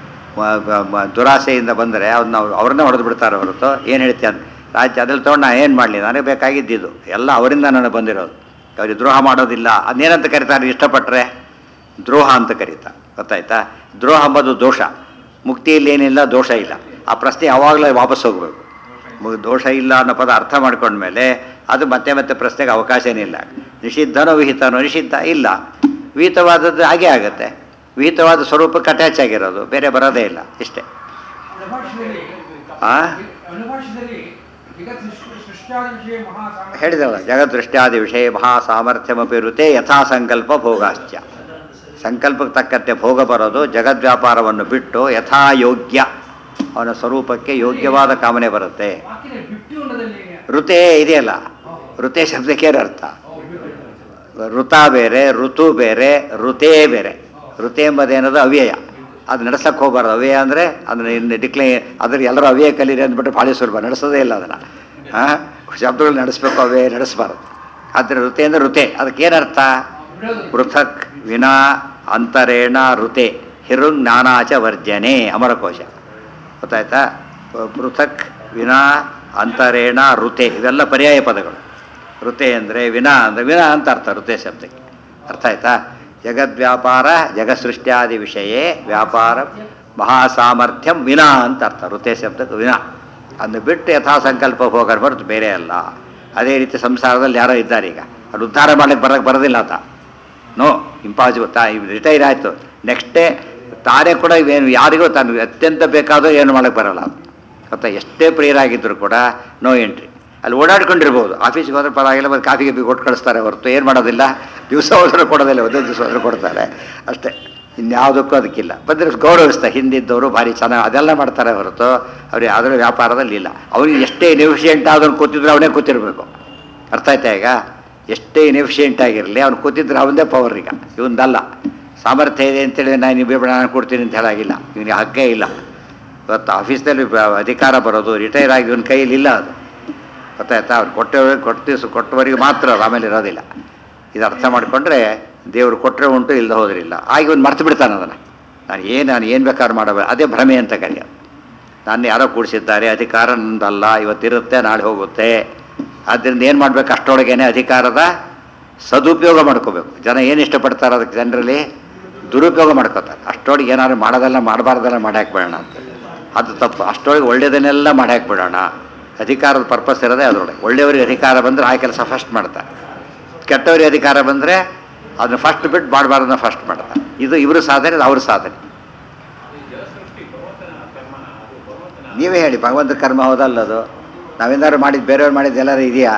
ದುರಾಸೆಯಿಂದ ಬಂದರೆ ಅವ್ರನ್ನ ಅವ್ರು ಅವ್ರನ್ನೇ ಹೊಡೆದು ಬಿಡ್ತಾರೆ ಹೊರತು ಏನು ಹೇಳ್ತೀಯ ಅಂತ ರಾಜ್ಯ ಅದ್ರಲ್ಲಿ ತೊಗೊಂಡು ನಾ ಏನು ಮಾಡಲಿ ನನಗೆ ಬೇಕಾಗಿದ್ದಿದ್ದು ಎಲ್ಲ ಅವರಿಂದ ನನಗೆ ಬಂದಿರೋದು ಅವ್ರಿಗೆ ದ್ರೋಹ ಮಾಡೋದಿಲ್ಲ ಅದನ್ನೇನಂತ ಕರೀತಾರೆ ಇಷ್ಟಪಟ್ಟರೆ ದ್ರೋಹ ಅಂತ ಕರೀತಾರೆ ಗೊತ್ತಾಯ್ತಾ ದ್ರೋಹ ಅಂಬೋದು ದೋಷ ಮುಕ್ತಿಯಲ್ಲಿ ಏನಿಲ್ಲ ದೋಷ ಇಲ್ಲ ಆ ಪ್ರಶ್ನೆ ಯಾವಾಗಲೂ ವಾಪಸ್ ಹೋಗಬೇಕು ಮು- ದೋಷ ಇಲ್ಲ ಅನ್ನೋ ಪದ ಅರ್ಥ ಮಾಡ್ಕೊಂಡ್ಮೇಲೆ ಅದು ಮತ್ತೆ ಮತ್ತೆ ಪ್ರಶ್ನೆಗೆ ಅವಕಾಶನೇ ಇಲ್ಲ ನಿಷಿದ್ಧನೋ ವಿಹಿತನೋ ನಿಷಿದ್ಧ ಇಲ್ಲ ವಿಹಿತವಾದದ್ದು ಹಾಗೇ ಆಗುತ್ತೆ ವಿಹಿತವಾದ ಸ್ವರೂಪಕ್ಕೆ ಅಟ್ಯಾಚ್ ಆಗಿರೋದು ಬೇರೆ ಬರೋದೇ ಇಲ್ಲ ಇಷ್ಟೇ ಅನುಭಾಷದಲ್ಲಿ ಆ ಅನುಭಾಷದಲ್ಲಿ ಜಗತ್ ಸೃಷ್ಟಿ ಸೃಷ್ಟಿಯಾದ ವಿಷಯ ಮಹಾ ಸಾಮರ್ಥ್ಯ ಹೇಳಿದಲ್ಲ ಜಗದೃಷ್ಟ್ಯಾದಿ ವಿಷಯ ಮಹಾ ಸಾಮರ್ಥ್ಯಮಪಿ ಇರುತ್ತೆ ಯಥಾ ಸಂಕಲ್ಪ ಭೋಗಾಶ್ಚ ಸಂಕಲ್ಪಕ್ಕೆ ತಕ್ಕಂತೆ ಭೋಗ ಬರೋದು ಜಗದ್ವ್ಯಾಪಾರವನ್ನು ಬಿಟ್ಟು ಯಥಾ ಯೋಗ್ಯ ಅವನ ಸ್ವರೂಪಕ್ಕೆ ಯೋಗ್ಯವಾದ ಕಾಮನೆ ಬರುತ್ತೆ ವಾಕ್ಯದ ಬಿಟ್ಟು ಅನ್ನೋದಲ್ಲಿ ಋತೆ ಇದೆಯಲ್ಲ ಋತೆ ಶಬ್ದಕ್ಕೆ ಏನು ಅರ್ಥ ಋತ ಬೇರೆ ಋತು ಬೇರೆ ಋತೇ ಬೇರೆ ಋತೆ ಎಂಬುದೇನದು ಅವ್ಯಯ ಅದು ನಡೆಸಕ್ಕೆ ಹೋಗ್ಬಾರ್ದು ಅವ್ಯಯ ಅಂದರೆ ಅದನ್ನ ಇನ್ನು ಡಿಕ್ಲೈ ಅದ್ರ ಎಲ್ಲರೂ ಅವ್ಯಯ ಕಲೀರಿ ಅಂದ್ಬಿಟ್ಟು ಭಾಳ ಸುಲಭ ನಡೆಸೋದೇ ಇಲ್ಲ ಅದನ್ನು ಹಾಂ ಶಬ್ದಗಳು ನಡೆಸ್ಬೇಕು ಅವ್ಯಯ ನಡೆಸಬಾರ್ದು ಆದರೆ ಋತೆ ಅಂದರೆ ಋತೆ ಅದಕ್ಕೇನರ್ಥ ಬಿಡೋದು ಪೃಥಕ್ ವಿನಾ ಅಂತರೇಣ ಋತೆ ಹಿರುಂಗ್ ಜ್ಞಾನಾಚ ವರ್ಜನೆ ಅಮರಕೋಶ ಗೊತ್ತಾಯ್ತಾ ಪ- ಪೃಥಕ್ ವಿನಾ ಅಂತರೇಣ ಋತೆ ಇವೆಲ್ಲ ಪರ್ಯಾಯ ಪದಗಳು ಋತೆ ಅಂದರೆ ವಿನಾ ಅಂದರೆ ವಿನಾ ಅಂತ ಅರ್ಥ ಋತೆ ಶಬ್ದಕ್ಕೆ ಅರ್ಥ ಆಯ್ತಾ ಜಗದ್ವ್ಯಾಪಾರ ಜಗತ್ಸೃಷ್ಟ್ಯಾದಿ ವಿಷಯೇ ವ್ಯಾಪಾರ ಮಹಾಸಾಮರ್ಥ್ಯಂ ವಿನಾ ಅಂತ ಅರ್ಥ ಋತೆ ಶಬ್ದಕ್ಕೆ ವಿನಾ ಅದನ್ನು ಬಿಟ್ಟು ಯಥಾ ಸಂಕಲ್ಪ ಹೋಗೋದು ಹೊರತು ಬೇರೆ ಅಲ್ಲ ಅದೇ ರೀತಿ ಸಂಸಾರದಲ್ಲಿ ಯಾರೋ ಇದ್ದಾರೆ ಈಗ ಅದು ಉದ್ಧಾರ ಮಾಡಕ್ಕೆ ಬರೋಕ್ಕೆ ಬರೋದಿಲ್ಲ ಆತ ನೋ ಇಂಪಾಸಿಬಲ್ ತಾ ರಿಟೈರ್ ಆಯಿತು ನೆಕ್ಸ್ಟ್ ಡೇ ತಾನೇ ಕೂಡ ಇವೇನು ಯಾರಿಗೂ ತಾನು ಅತ್ಯಂತ ಬೇಕಾದರೂ ಏನು ಮಾಡೋಕ್ಕೆ ಬರಲ್ಲ ಗೊತ್ತಾ ಎಷ್ಟೇ ಪ್ರಿಯರಾಗಿದ್ದರೂ ಕೂಡ ನೋ ಎಂಟ್ರಿ ಅಲ್ಲಿ ಓಡಾಡ್ಕೊಂಡಿರ್ಬೋದು ಆಫೀಸ್ಗೆ ಹೋದ್ರೆ ಪರವಾಗಿಲ್ಲ ಮತ್ತು ಕಾಫಿ ಗಿಫಿ ಕೊಟ್ಟು ಕಳಿಸ್ತಾರೆ ಹೊರತು ಏನು ಮಾಡೋದಿಲ್ಲ ದಿವಸ ಹೋದ್ರೆ ಕೊಡೋದಿಲ್ಲ ಒಂದೇ ದಿವಸ ಹೋದ್ರೆ ಕೊಡ್ತಾರೆ ಅಷ್ಟೇ ಇನ್ಯಾವುದಕ್ಕೂ ಅದಕ್ಕಿಲ್ಲ ಬಂದರೆ ಗೌರವಿಸ್ತಾ ಹಿಂದಿದ್ದವರು ಭಾರಿ ಚೆನ್ನಾಗಿ ಅದೆಲ್ಲ ಮಾಡ್ತಾರೆ ಹೊರತು ಅವ್ರಿಗೆ ಅದರ ವ್ಯಾಪಾರದಲ್ಲಿ ಇಲ್ಲ ಅವ್ರಿಗೆ ಎಷ್ಟೇ ನೆಫಿಷಿಯೆಂಟ್ ಆದವ್ನು ಕೂತಿದ್ರೆ ಅವನೇ ಕೂತಿರ್ಬೇಕು ಅರ್ಥ ಆಯ್ತಾ ಈಗ ಎಷ್ಟೇ ಇನ್ಎಫಿಷಿಯೆಂಟ್ ಆಗಿರಲಿ ಅವ್ನು ಕೂತಿದ್ರೆ ಅವನದೇ ಪವರ್ ಈಗ ಇವನ್ದಲ್ಲ ಸಾಮರ್ಥ್ಯ ಇದೆ ಅಂತೇಳಿ ನಾನು ನೀವು ಬೇಡ ನಾನು ಕೊಡ್ತೀನಿ ಅಂತ ಹೇಳಾಗಿಲ್ಲ ಇವನಿಗೆ ಹಕ್ಕೇ ಇಲ್ಲ ಇವತ್ತು ಆಫೀಸ್ನಲ್ಲಿ ಬ- ಅಧಿಕಾರ ಬರೋದು ರಿಟೈರ್ ಆಗಿ ಇವನ ಕೈಯಲ್ಲಿ ಇಲ್ಲ ಅದು ಗೊತ್ತಾಯ್ತಾ ಅವ್ರು ಕೊಟ್ಟ ಕೊಟ್ಟ ದಿವಸ ಕೊಟ್ಟವರಿಗೆ ಮಾತ್ರ ಅದು ಆಮೇಲೆ ಇರೋದಿಲ್ಲ ಇದು ಅರ್ಥ ಮಾಡಿಕೊಂಡ್ರೆ ದೇವರು ಕೊಟ್ಟರೆ ಉಂಟು ಇಲ್ಲದೆ ಹೋದ್ರಿಲ್ಲ ಆಗ ಇವನು ಮರ್ತು ಬಿಡ್ತಾನೆ ಅದನ್ನು ನಾನು ಏನು ನಾನು ಏನು ಬೇಕಾದ್ರೂ ಮಾಡಬೇಕು ಅದೇ ಭ್ರಮೆ ಅಂತ ಕರೆಯೋದು ನಾನು ಯಾರೋ ಕೂಡಿಸಿದ್ದಾರೆ ಅಧಿಕಾರ ನಂದಲ್ಲ ಇವತ್ತಿರುತ್ತೆ ನಾಳೆ ಹೋಗುತ್ತೆ ಆದ್ದರಿಂದ ಏನು ಮಾಡಬೇಕು ಅಷ್ಟರೊಳಗೇನೆ ಅಧಿಕಾರದ ಸದುಪಯೋಗ ಮಾಡ್ಕೋಬೇಕು ಜನ ಏನು ಇಷ್ಟಪಡ್ತಾರೆ ಅದಕ್ಕೆ ಜನರಲ್ಲಿ ದುರುಪಯೋಗ ಮಾಡ್ಕೋತಾರೆ ಅಷ್ಟರೊಳಗೆ ಏನಾದ್ರು ಮಾಡೋದೆಲ್ಲ ಮಾಡಬಾರ್ದೆಲ್ಲ ಮಾಡಿ ಹಾಕ್ಬೇಡೋಣ ಅಂತ ಅದು ತಪ್ಪು ಅಷ್ಟರೊಳಗೆ ಒಳ್ಳೆಯದನ್ನೆಲ್ಲ ಮಾಡಿ ಹಾಕ್ಬಿಡೋಣ ಅಧಿಕಾರದ ಪರ್ಪಸ್ ಇರೋದೇ ಅದರೊಳಗೆ ಒಳ್ಳೆಯವರಿಗೆ ಅಧಿಕಾರ ಬಂದರೆ ಆ ಕೆಲಸ ಫಸ್ಟ್ ಮಾಡ್ತಾರೆ ಕೆಟ್ಟವರಿಗೆ ಅಧಿಕಾರ ಬಂದರೆ ಅದನ್ನ ಫಸ್ಟ್ ಬಿಟ್ಟು ಮಾಡಬಾರ್ದನ್ನ ಫಸ್ಟ್ ಮಾಡ್ತಾರೆ ಇದು ಇವರು ಸಾಧನೆ ಅದು ಅವ್ರ ಸಾಧನೆ ನೀವೇ ಹೇಳಿ ಭಗವಂತ ಕರ್ಮ ಹೌದಲ್ಲ ಅದು ನಾವೇನಾದ್ರು ಮಾಡಿದ್ದು ಬೇರೆಯವ್ರು ಮಾಡಿದ್ದು ಎಲ್ಲರೂ ಇದೆಯಾ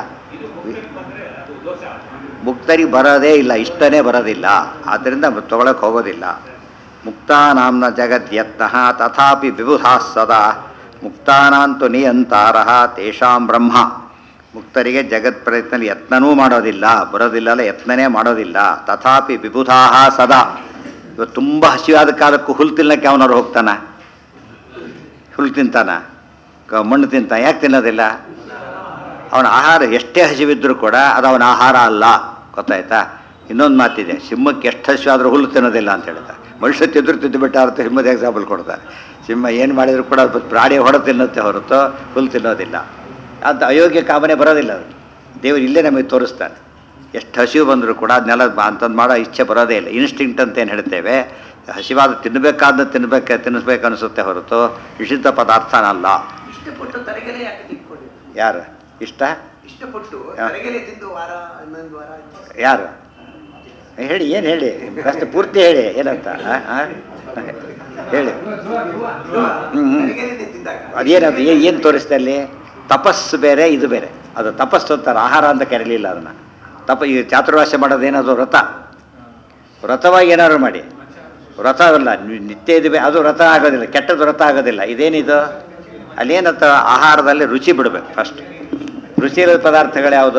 ಮುಕ್ತರಿಗೆ ಬರೋದೇ ಇಲ್ಲ ಇಷ್ಟನೇ ಬರೋದಿಲ್ಲ ಆದ್ದರಿಂದ ತೊಗೊಳಕ್ಕೆ ಹೋಗೋದಿಲ್ಲ ಮುಕ್ತಾನಾಂನ ಜಗದ್ಯತ್ನಃ ತಥಾಪಿ ವಿಬುಧಾ ಸದಾ ಮುಕ್ತಾನಾಂತು ನಿಯಂತಾರ ತೇಷಾಂ ಬ್ರಹ್ಮ ಮುಕ್ತರಿಗೆ ಜಗತ್ ಪ್ರಯತ್ನಲ್ಲಿ ಯತ್ನನೂ ಮಾಡೋದಿಲ್ಲ ಬರೋದಿಲ್ಲ ಅಲ್ಲ ಯತ್ನನೇ ಮಾಡೋದಿಲ್ಲ ತಥಾಪಿ ವಿಬುಧಾ ಸದಾ ಇವತ್ತು ತುಂಬ ಹಸಿವಾದ ಕಾಲಕ್ಕೂ ಹುಲ್ಲು ತಿನ್ನಕ್ಕೆ ಅವನವ್ರು ಹೋಗ್ತಾನ ಹುಲ್ಲು ತಿಂತಾನ ಕ- ಮಣ್ಣು ತಿಂತ ಯಾಕೆ ತಿನ್ನೋದಿಲ್ಲ ಅವನ ಆಹಾರ ಎಷ್ಟೇ ಹಸಿವಿದ್ರೂ ಕೂಡ ಅದು ಅವನ ಆಹಾರ ಅಲ್ಲ ಗೊತ್ತಾಯ್ತಾ ಇನ್ನೊಂದು ಮಾತಿದೆ ಸಿಂಹಕ್ಕೆ ಎಷ್ಟು ಹಸಿವು ಆದರೂ ಹುಲ್ಲು ತಿನ್ನೋದಿಲ್ಲ ಅಂತ ಹೇಳ್ತಾರೆ ಮನುಷ್ಯ ತಿಂದ್ರು ತಿಂದು ಬಿಟ್ಟ ಅಂತ ಸಿಂಹದ ಎಕ್ಸಾಂಪಲ್ ಕೊಡ್ತಾರೆ ಸಿಂಹ ಏನು ಮಾಡಿದ್ರು ಕೂಡ ಅದು ಪ್ರಾಣಿ ಹೊಡ ತಿನ್ನುತ್ತೆ ಹೊರತು ಹುಲ್ಲು ತಿನ್ನೋದಿಲ್ಲ ಅಂತ ಅಯೋಗ್ಯ ಕಾಮನೆ ಬರೋದಿಲ್ಲ ಅದು ದೇವರು ಇಲ್ಲೇ ನಮಗೆ ತೋರಿಸ್ತಾನೆ ಎಷ್ಟು ಹಸಿವು ಬಂದರೂ ಕೂಡ ಅದನ್ನೆಲ್ಲ ಅಂತಂದು ಮಾಡೋ ಇಚ್ಛೆ ಬರೋದೇ ಇಲ್ಲ ಇನ್ಸ್ಟಿಂಕ್ಟ್ ಅಂತ ಏನು ಹೇಳ್ತೇವೆ ಹಸಿವಾದ ತಿನ್ನಬೇಕಾದ ತಿನ್ನಬೇಕು ತಿನ್ನಿಸ್ಬೇಕು ಅನಿಸುತ್ತೆ ಹೊರತು ನಿಷಿದ್ಧ ಪದಾರ್ಥನಲ್ಲ ಇಷ್ಟಪಟ್ಟು ತರಗೆಲೆ ಯಾಕೆ ತಿನ್ಕೊಂಡಿದ್ದು ಯಾರು ಇಷ್ಟ ಇಷ್ಟಪಟ್ಟು ಯಾ. ತರಗೆಲೆ ತಿಂದು ವಾರ ಇನ್ನೊಂದು ವಾರ ಆಯ್ತು. ಯಾರು ಹೇಳಿ ಏನು ಹೇಳಿ ಅಷ್ಟು ಪೂರ್ತಿ ಹೇಳಿ ಏನಂತ ಆ? ಆ? ಹೇಳಿ ಹ್ಮ್, ಹ್ಮ್. ತರಗೆಲೆನೆ ತಿಂದಾಗ ಅದೇನದು ಏನು ಏನು ತೋರಿಸ್ತಾ ಅಲ್ಲಿ ತಪಸ್ಸು ಬೇರೆ ಇದು ಬೇರೆ ಅದು ತಪಸ್ಸು ಅಂತಾರೆ ಆಹಾರ ಅಂತ ಕರೀಲಿಲ್ಲ ಅದನ್ನು ತಪ ಈ ಚಾತುರ್ವಾಸ್ಯ ಮಾಡೋದೇನದು ವ್ರತ ವ್ರತವಾಗಿ ಏನಾದ್ರು ಮಾಡಿ ವ್ರತ ಅಲ್ಲ ನಿ- ನಿತ್ಯ ಇದು ಬೇ- ಅದು ವ್ರತ ಆಗೋದಿಲ್ಲ ಕೆಟ್ಟದ್ದು ವ್ರತ ಆಗೋದಿಲ್ಲ ಇದೇನಿದು ಅಲ್ಲೇನಂತ ಆಹಾರದಲ್ಲಿ ರುಚಿ ಬಿಡಬೇಕು ಫಸ್ಟ್ ರುಚಿ ಇರೋ ಪದಾರ್ಥಗಳು ಯಾವುದು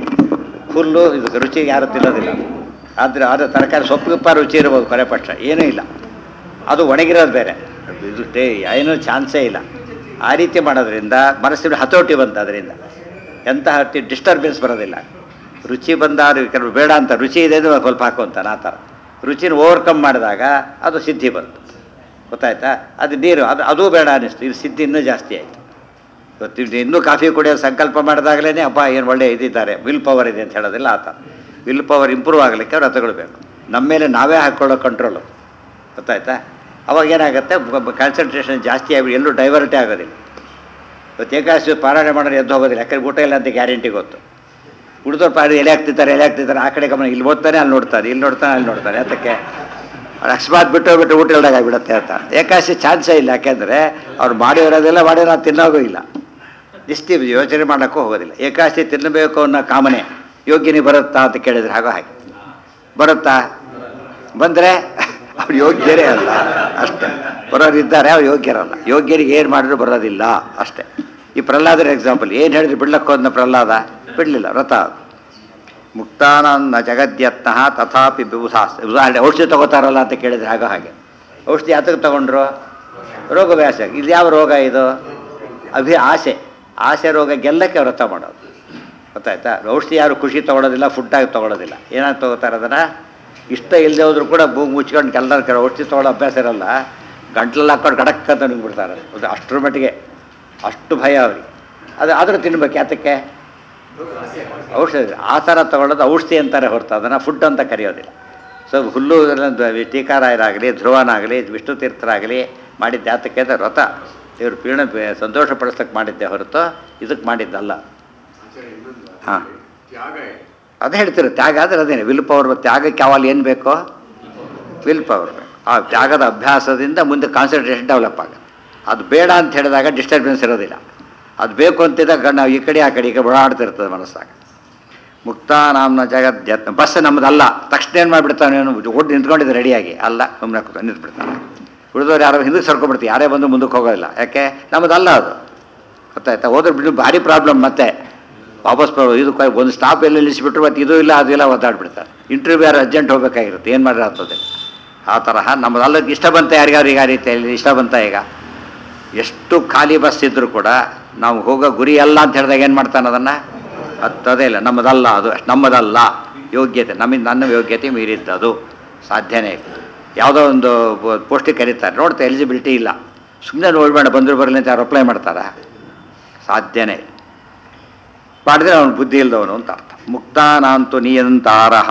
ಹುಲ್ಲು ಇದು ರುಚಿ ಯಾರು ತಿನ್ನೋದಿಲ್ಲ ಆದರೆ ಅದು ತರಕಾರಿ ಸೊಪ್ಪು ಗಿಪ್ಪ ರುಚಿ ಇರ್ಬೋದು ಕೊನೆ ಪಕ್ಷ ಏನೂ ಇಲ್ಲ ಅದು ಒಣಗಿರೋದು ಬೇರೆ ಇದು ಟೇ ಏನೂ ಚಾನ್ಸೇ ಇಲ್ಲ ಆ ರೀತಿ ಮಾಡೋದ್ರಿಂದ ಮನಸ್ಸಿನ ಹತೋಟಿ ಬಂತು ಅದರಿಂದ ಎಂಥ ಹತ್ತಿ ಡಿಸ್ಟರ್ಬೆನ್ಸ್ ಬರೋದಿಲ್ಲ ರುಚಿ ಬಂದಾರು ಕೆಲವು ಬೇಡ ಅಂತ ರುಚಿ ಇದೆ ಅಂದ್ರೆ ಸ್ವಲ್ಪ ಹಾಕೊಂತಾನೆ ಆ ಥರ ರುಚಿನ ಓವರ್ಕಮ್ ಮಾಡಿದಾಗ ಅದು ಸಿದ್ಧಿ ಬಂತು ಗೊತ್ತಾಯ್ತಾ ಅದು ನೀರು ಅದು ಅದೂ ಬೇಡ ಅನ್ನಿಸ್ತು ಇದು ಸಿದ್ಧಿ ಇನ್ನೂ ಜಾಸ್ತಿ ಆಯಿತು ಇವತ್ತು ಇದು ಇನ್ನೂ ಕಾಫಿ ಕುಡಿಯೋ ಸಂಕಲ್ಪ ಮಾಡಿದಾಗಲೇ ಅಪ್ಪ ಏನು ಒಳ್ಳೆ ಇದಿದ್ದಾರೆ ವಿಲ್ ಪವರ್ ಇದೆ ಅಂತ ಹೇಳೋದಿಲ್ಲ ಆತ ವಿಲ್ ಪವರ್ ಇಂಪ್ರೂವ್ ಆಗಲಿಕ್ಕೆ ವ್ರತಗಳು ಬೇಕು ನಮ್ಮ ಮೇಲೆ ನಾವೇ ಹಾಕ್ಕೊಳ್ಳೋ ಕಂಟ್ರೋಲು ಗೊತ್ತಾಯ್ತಾ ಅವಾಗ ಏನಾಗುತ್ತೆ ಕಾನ್ಸಂಟ್ರೇಷನ್ ಜಾಸ್ತಿ ಆಗಿ ಎಲ್ಲೂ ಡೈವರ್ಟೇ ಆಗೋದಿಲ್ಲ ಇವತ್ತು ಏಕಾದಶಿ ಪಾರಾಯಣ ಮಾಡೋರು ಎದ್ದು ಹೋಗೋದಿಲ್ಲ ಯಾಕಂದ್ರೆ ಊಟ ಇಲ್ಲ ಅಂತ ಗ್ಯಾರಂಟಿ ಗೊತ್ತು ಉಳಿದವ್ರು ಪಾರಿ ಎಲೆ ಹಾಕ್ತಿದ್ದಾರೆ ಎಲೆ ಹಾಕ್ತಿದ್ದಾರೆ ಆ ಕಡೆ ಗಮನ ಇಲ್ಲಿ ಓದ್ತಾನೆ ಅಲ್ಲಿ ನೋಡ್ತಾರೆ ಇಲ್ಲಿ ನೋಡ್ತಾನೆ ಅಲ್ಲಿ ನೋಡ್ತಾರೆ ಅದಕ್ಕೆ ಅವ್ರು ಅಕಸ್ಮಾತ್ ಬಿಟ್ಟು ಹೋಗ್ಬಿಟ್ಟು ಊಟ ಇಲ್ದಾಗ ಆಗಿಬಿಡುತ್ತೆ ಅಂತ ಏಕಾದಶಿ ಚಾನ್ಸೇ ಇಲ್ಲ ಯಾಕೆಂದರೆ ಅವ್ರು ಮಾಡಿರೋದೆಲ್ಲ ಮಾಡಿ ನಾವು ತಿನ್ನೋಗೂ ಇಲ್ಲ ದಿಸ್ತಿ ಯೋಚನೆ ಮಾಡೋಕ್ಕೂ ಹೋಗೋದಿಲ್ಲ ಏಕಾದಶಿ ತಿನ್ನಬೇಕು ಅನ್ನೋ ಕಾಮನೆ ಯೋಗ್ಯನಿ ಬರುತ್ತಾ ಅಂತ ಕೇಳಿದ್ರೆ ಹಾಗೋ ಹಾಗೆ ಬರುತ್ತಾ ಬಂದರೆ ಅವ್ರು ಯೋಗ್ಯರೇ ಅಲ್ಲ ಅಷ್ಟೇ ಬರೋರು ಇದ್ದಾರೆ ಅವ್ರು ಯೋಗ್ಯರಲ್ಲ ಯೋಗ್ಯರಿಗೆ ಏನು ಮಾಡಿದ್ರು ಬರೋದಿಲ್ಲ ಅಷ್ಟೇ ಈ ಪ್ರಹ್ಲಾದರ ಎಕ್ಸಾಂಪಲ್ ಏನು ಹೇಳಿದ್ರು ಬಿಡ್ಲಕ್ಕೆ ಹೋದ್ನ ಪ್ರಹ್ಲಾದ ಬಿಡಲಿಲ್ಲ ವ್ರತ ಅದು ಮುಕ್ತಾನಂದ ಜಗದ್ಯತ್ನಃ ತಥಾಪಿ ವಿಬುಧಾಸ್ ಉದಾಹರಣೆ ಔಷಧಿ ತಗೋತಾರಲ್ಲ ಅಂತ ಕೇಳಿದ್ರೆ ಆಗ ಹಾಗೆ ಔಷಧಿ ಯಾತಕ್ಕೆ ತಗೊಂಡ್ರು ರೋಗ ವ್ಯಾಸ ಇದು ಯಾವ ರೋಗ ಇದು ಅಭಿ ಆಸೆ ಆಸೆ ರೋಗ ಗೆಲ್ಲಕ್ಕೆ ವ್ರತ ಮಾಡೋದು ಗೊತ್ತಾಯ್ತಾ ಔಷಧಿ ಯಾರು ಖುಷಿ ತೊಗೊಳೋದಿಲ್ಲ ಫುಡ್ಡಾಗಿ ತೊಗೊಳೋದಿಲ್ಲ ಏನಾಗಿ ತೊಗೋತಾರೆ ಅದನ್ನು ಇಷ್ಟ ಇಲ್ಲದೆ ಹೋದ್ರು ಕೂಡ ಭೂಮಿ ಮುಚ್ಕೊಂಡು ಕೆಲಸ ಕೆಲ ಔಷಧಿ ತೊಗೊಳ್ಳೋ ಅಭ್ಯಾಸ ಇರಲ್ಲ ಗಂಟ್ಲಲ್ಲಿ ಹಾಕೊಂಡು ಗಡಕ್ ಅಂತ ನುಗ್ಬಿಡ್ತಾರೆ ಅದು ಅಷ್ಟರ ಮಟ್ಟಿಗೆ ಅಷ್ಟು ಭಯ ಅವ್ರಿಗೆ ಅದು ಆದರೂ ತಿನ್ಬೇಕು ಯಾತಕ್ಕೆ ಔಷಧಿ ಆ ಥರ ತಗೊಳ್ಳೋದು ಔಷಧಿ ಅಂತಾರೆ ಹೊರತು ಅದನ್ನು ಫುಡ್ ಅಂತ ಕರೆಯೋದಿಲ್ಲ ಸೊ ಹುಲ್ಲು ಟೀಕಾರಾಯರಾಗಲಿ ಧ್ರುವನಾಗಲಿ ವಿಷ್ಣು ತೀರ್ಥರಾಗಲಿ ಮಾಡಿದ್ದೆ ಯಾತಕ್ಕೆ ಅಂದರೆ ವ್ರತ ಇವರು ಪೀಣ ಸಂತೋಷ ಪಡಿಸೋಕ್ಕೆ ಮಾಡಿದ್ದೆ ಹೊರತು ಇದಕ್ಕೆ ಮಾಡಿದ್ದಲ್ಲ ಹಾಂ ಅದು ಹೇಳ್ತಿರೋ ತ್ಯಾಗ ಆದರೆ ಅದೇನೆ ವಿಲ್ ಪವರ್ ತ್ಯಾಗಕ್ಕೆ ಯಾವಾಗ ಏನು ಬೇಕೋ ವಿಲ್ ಪವರ್ ಬೇಕು ಆ ತ್ಯಾಗದ ಅಭ್ಯಾಸದಿಂದ ಮುಂದೆ ಕಾನ್ಸಂಟ್ರೇಷನ್ ಡೆವಲಪ್ ಆಗುತ್ತೆ ಅದು ಬೇಡ ಅಂತ ಹೇಳಿದಾಗ ಡಿಸ್ಟರ್ಬೆನ್ಸ್ ಇರೋದಿಲ್ಲ ಅದು ಬೇಕು ಅಂತಿದ್ದಾಗ ನಾವು ಈ ಕಡೆ ಆ ಕಡೆ ಈ ಕಡೆ ಓಡಾಡ್ತಿರ್ತದೆ ಮನಸ್ಸಾಗ ಮುಕ್ತಾನಾಮ್ನ ಜಗದ್ಯತ್ನ ಬಸ್ ನಮ್ಮದಲ್ಲ ತಕ್ಷಣ ಏನು ಮಾಡಿಬಿಡ್ತಾನೆ ಓಡಿ ನಿಂತ್ಕೊಂಡಿದ್ದೆ ರೆಡಿಯಾಗಿ ಅಲ್ಲ ಸುಮ್ಮನೆ ಕೂತು ನಿಂತ್ಬಿಡ್ತಾನೆ ಉಳಿದವ್ರು ಯಾರೋ ಹಿಂದಕ್ಕೆ ಸರ್ಕೊಬಿಡ್ತೀವಿ ಯಾರೇ ಬಂದು ಮುಂದಕ್ಕೆ ಹೋಗೋದಿಲ್ಲ ಯಾಕೆ ನಮ್ಮದಲ್ಲ ಅದು ಗೊತ್ತಾಯ್ತಾ ಹೋದ್ರೆ ಬಿಟ್ಟು ಭಾರಿ ಪ್ರಾಬ್ಲಮ್ ಮತ್ತೆ ವಾಪಸ್ ಬರೋ ಇದು ಕ- ಒಂದು ಸ್ಟಾಪ್ ಎಲ್ಲಿ ನಿಲ್ಲಿಸ್ಬಿಟ್ರು ಮತ್ತೆ ಇದು ಇಲ್ಲ ಅದು ಇಲ್ಲ ಒದ್ದಾಡ್ಬಿಡ್ತಾರೆ ಇಂಟರ್ವ್ಯೂ ಯಾರು ಅರ್ಜೆಂಟ್ ಹೋಗಬೇಕಾಗಿರುತ್ತೆ ಏನು ಮಾಡಿದ್ರೆ ಆಗ್ತದೆ ಆ ತರಹ ನಮ್ಮದಲ್ಲ ಇಷ್ಟ ಬಂತ ಯಾರಿಗಾರು ಈಗ ಆ ರೀತಿಯಲ್ಲಿ ಇಷ್ಟ ಬಂತ ಈಗ ಎಷ್ಟು ಖಾಲಿ ಬಸ್ ಇದ್ದರೂ ಕೂಡ ನಾವು ಹೋಗೋ ಗುರಿ ಅಲ್ಲ ಅಂತ ಹೇಳಿದಾಗ ಏನು ಮಾಡ್ತಾನೆ ಅದನ್ನು ಹತ್ತದೇ ಇಲ್ಲ ನಮ್ಮದಲ್ಲ ಅದು ನಮ್ಮದಲ್ಲ ಯೋಗ್ಯತೆ ನಮ್ಮಿಂದ ನನ್ನ ಯೋಗ್ಯತೆ ಮೀರಿದ್ದದು ಸಾಧ್ಯನೇ ಇಲ್ಲ ಯಾವುದೋ ಒಂದು ಪೋಸ್ಟಿಗೆ ಕರೀತಾರೆ ನೋಡ್ತಾ ಎಲಿಜಿಬಿಲಿಟಿ ಇಲ್ಲ ಸುಮ್ಮನೆ ನೋಡ್ಬೇಡ ಬಂದರು ಬರಲಿ ಅಂತ ಯಾರು ಅಪ್ಲೈ ಮಾಡ್ತಾರಾ ಸಾಧ್ಯನೇ ಇಲ್ಲ ಮಾಡಿದ್ರೆ ಅವನು ಬುದ್ಧಿ ಇಲ್ಲದವನು ಅಂತ ಅರ್ಥ ಮುಕ್ತಾನಾಂತು ನಿಯಂತಾರಹ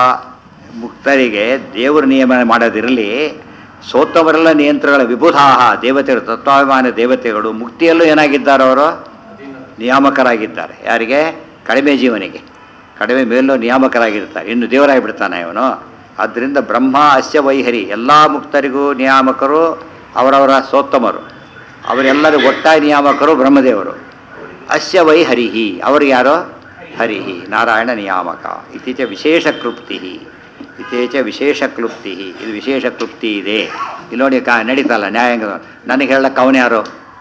ಮುಕ್ತರಿಗೆ ದೇವರು ನಿಯಮನ ಮಾಡೋದಿರಲಿ ಸೋತವರೆಲ್ಲ ನಿಯಂತ್ರಗಳ ವಿಬುಧಾಹ ದೇವತೆಗಳು ತತ್ವಾಭಿಮಾನ ದೇವತೆಗಳು ಮುಕ್ತಿಯಲ್ಲೂ ಏನಾಗಿದ್ದಾರೆ ಅವರು ನಿಯಾಮಕರಾಗಿದ್ದಾರೆ ಯಾರಿಗೆ ಕಡಿಮೆ ಜೀವನಿಗೆ ಕಡಿಮೆ ಮೇಲೂ ನಿಯಾಮಕರಾಗಿರ್ತಾರೆ ಇನ್ನು ದೇವರಾಗಿ ಬಿಡ್ತಾನೆ ಇವನು ಆದ್ದರಿಂದ ಬ್ರಹ್ಮ ಅಸ್ಯ ವೈಹರಿ ಎಲ್ಲ ಮುಕ್ತರಿಗೂ ನಿಯಾಮಕರು ಅವರವರ ಸೋತ್ತಮರು ಅವರೆಲ್ಲರೂ ಒಟ್ಟಾಗಿ ನಿಯಾಮಕರು ಬ್ರಹ್ಮದೇವರು ಅಸ್ಯ ವೈ ಹರಿಹಿ ಅವರು ಯಾರೋ ಹರಿಹಿ ನಾರಾಯಣ ನಿಯಾಮಕ ಇತ್ತೀಚ ವಿಶೇಷ ಕ್ಲುಪ್ತಿ ಇತ್ತೀಚ ವಿಶೇಷ ಕ್ಲುಪ್ತಿ ಇದು ವಿಶೇಷ ಕ್ಲುಪ್ತಿ ಇದೆ ಇಲ್ಲಿ ನೋಡಿ ಕಾ ನಡೀತಲ್ಲ ನ್ಯಾಯಾಂಗ ನನಗೆ ಹೇಳಕ್ಕೆ ಅವನು ಯಾರು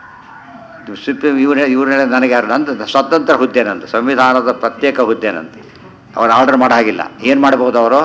ಸುಪ್ರೀಂ ಇವ್ರು ಇವ್ರು ಹೇಳೋದು ನನಗೆ ಯಾರು ನಂದು ಸ್ವತಂತ್ರ ಹುದ್ದೆ ನಂದು ಸಂವಿಧಾನದ ಪ್ರತ್ಯೇಕ ಹುದ್ದೆ ನಂದು ಅವ್ರು ಆರ್ಡರ್ ಮಾಡೋ ಹಾಗಿಲ್ಲ ಏನು ಮಾಡ್ಬೋದು ಅವರು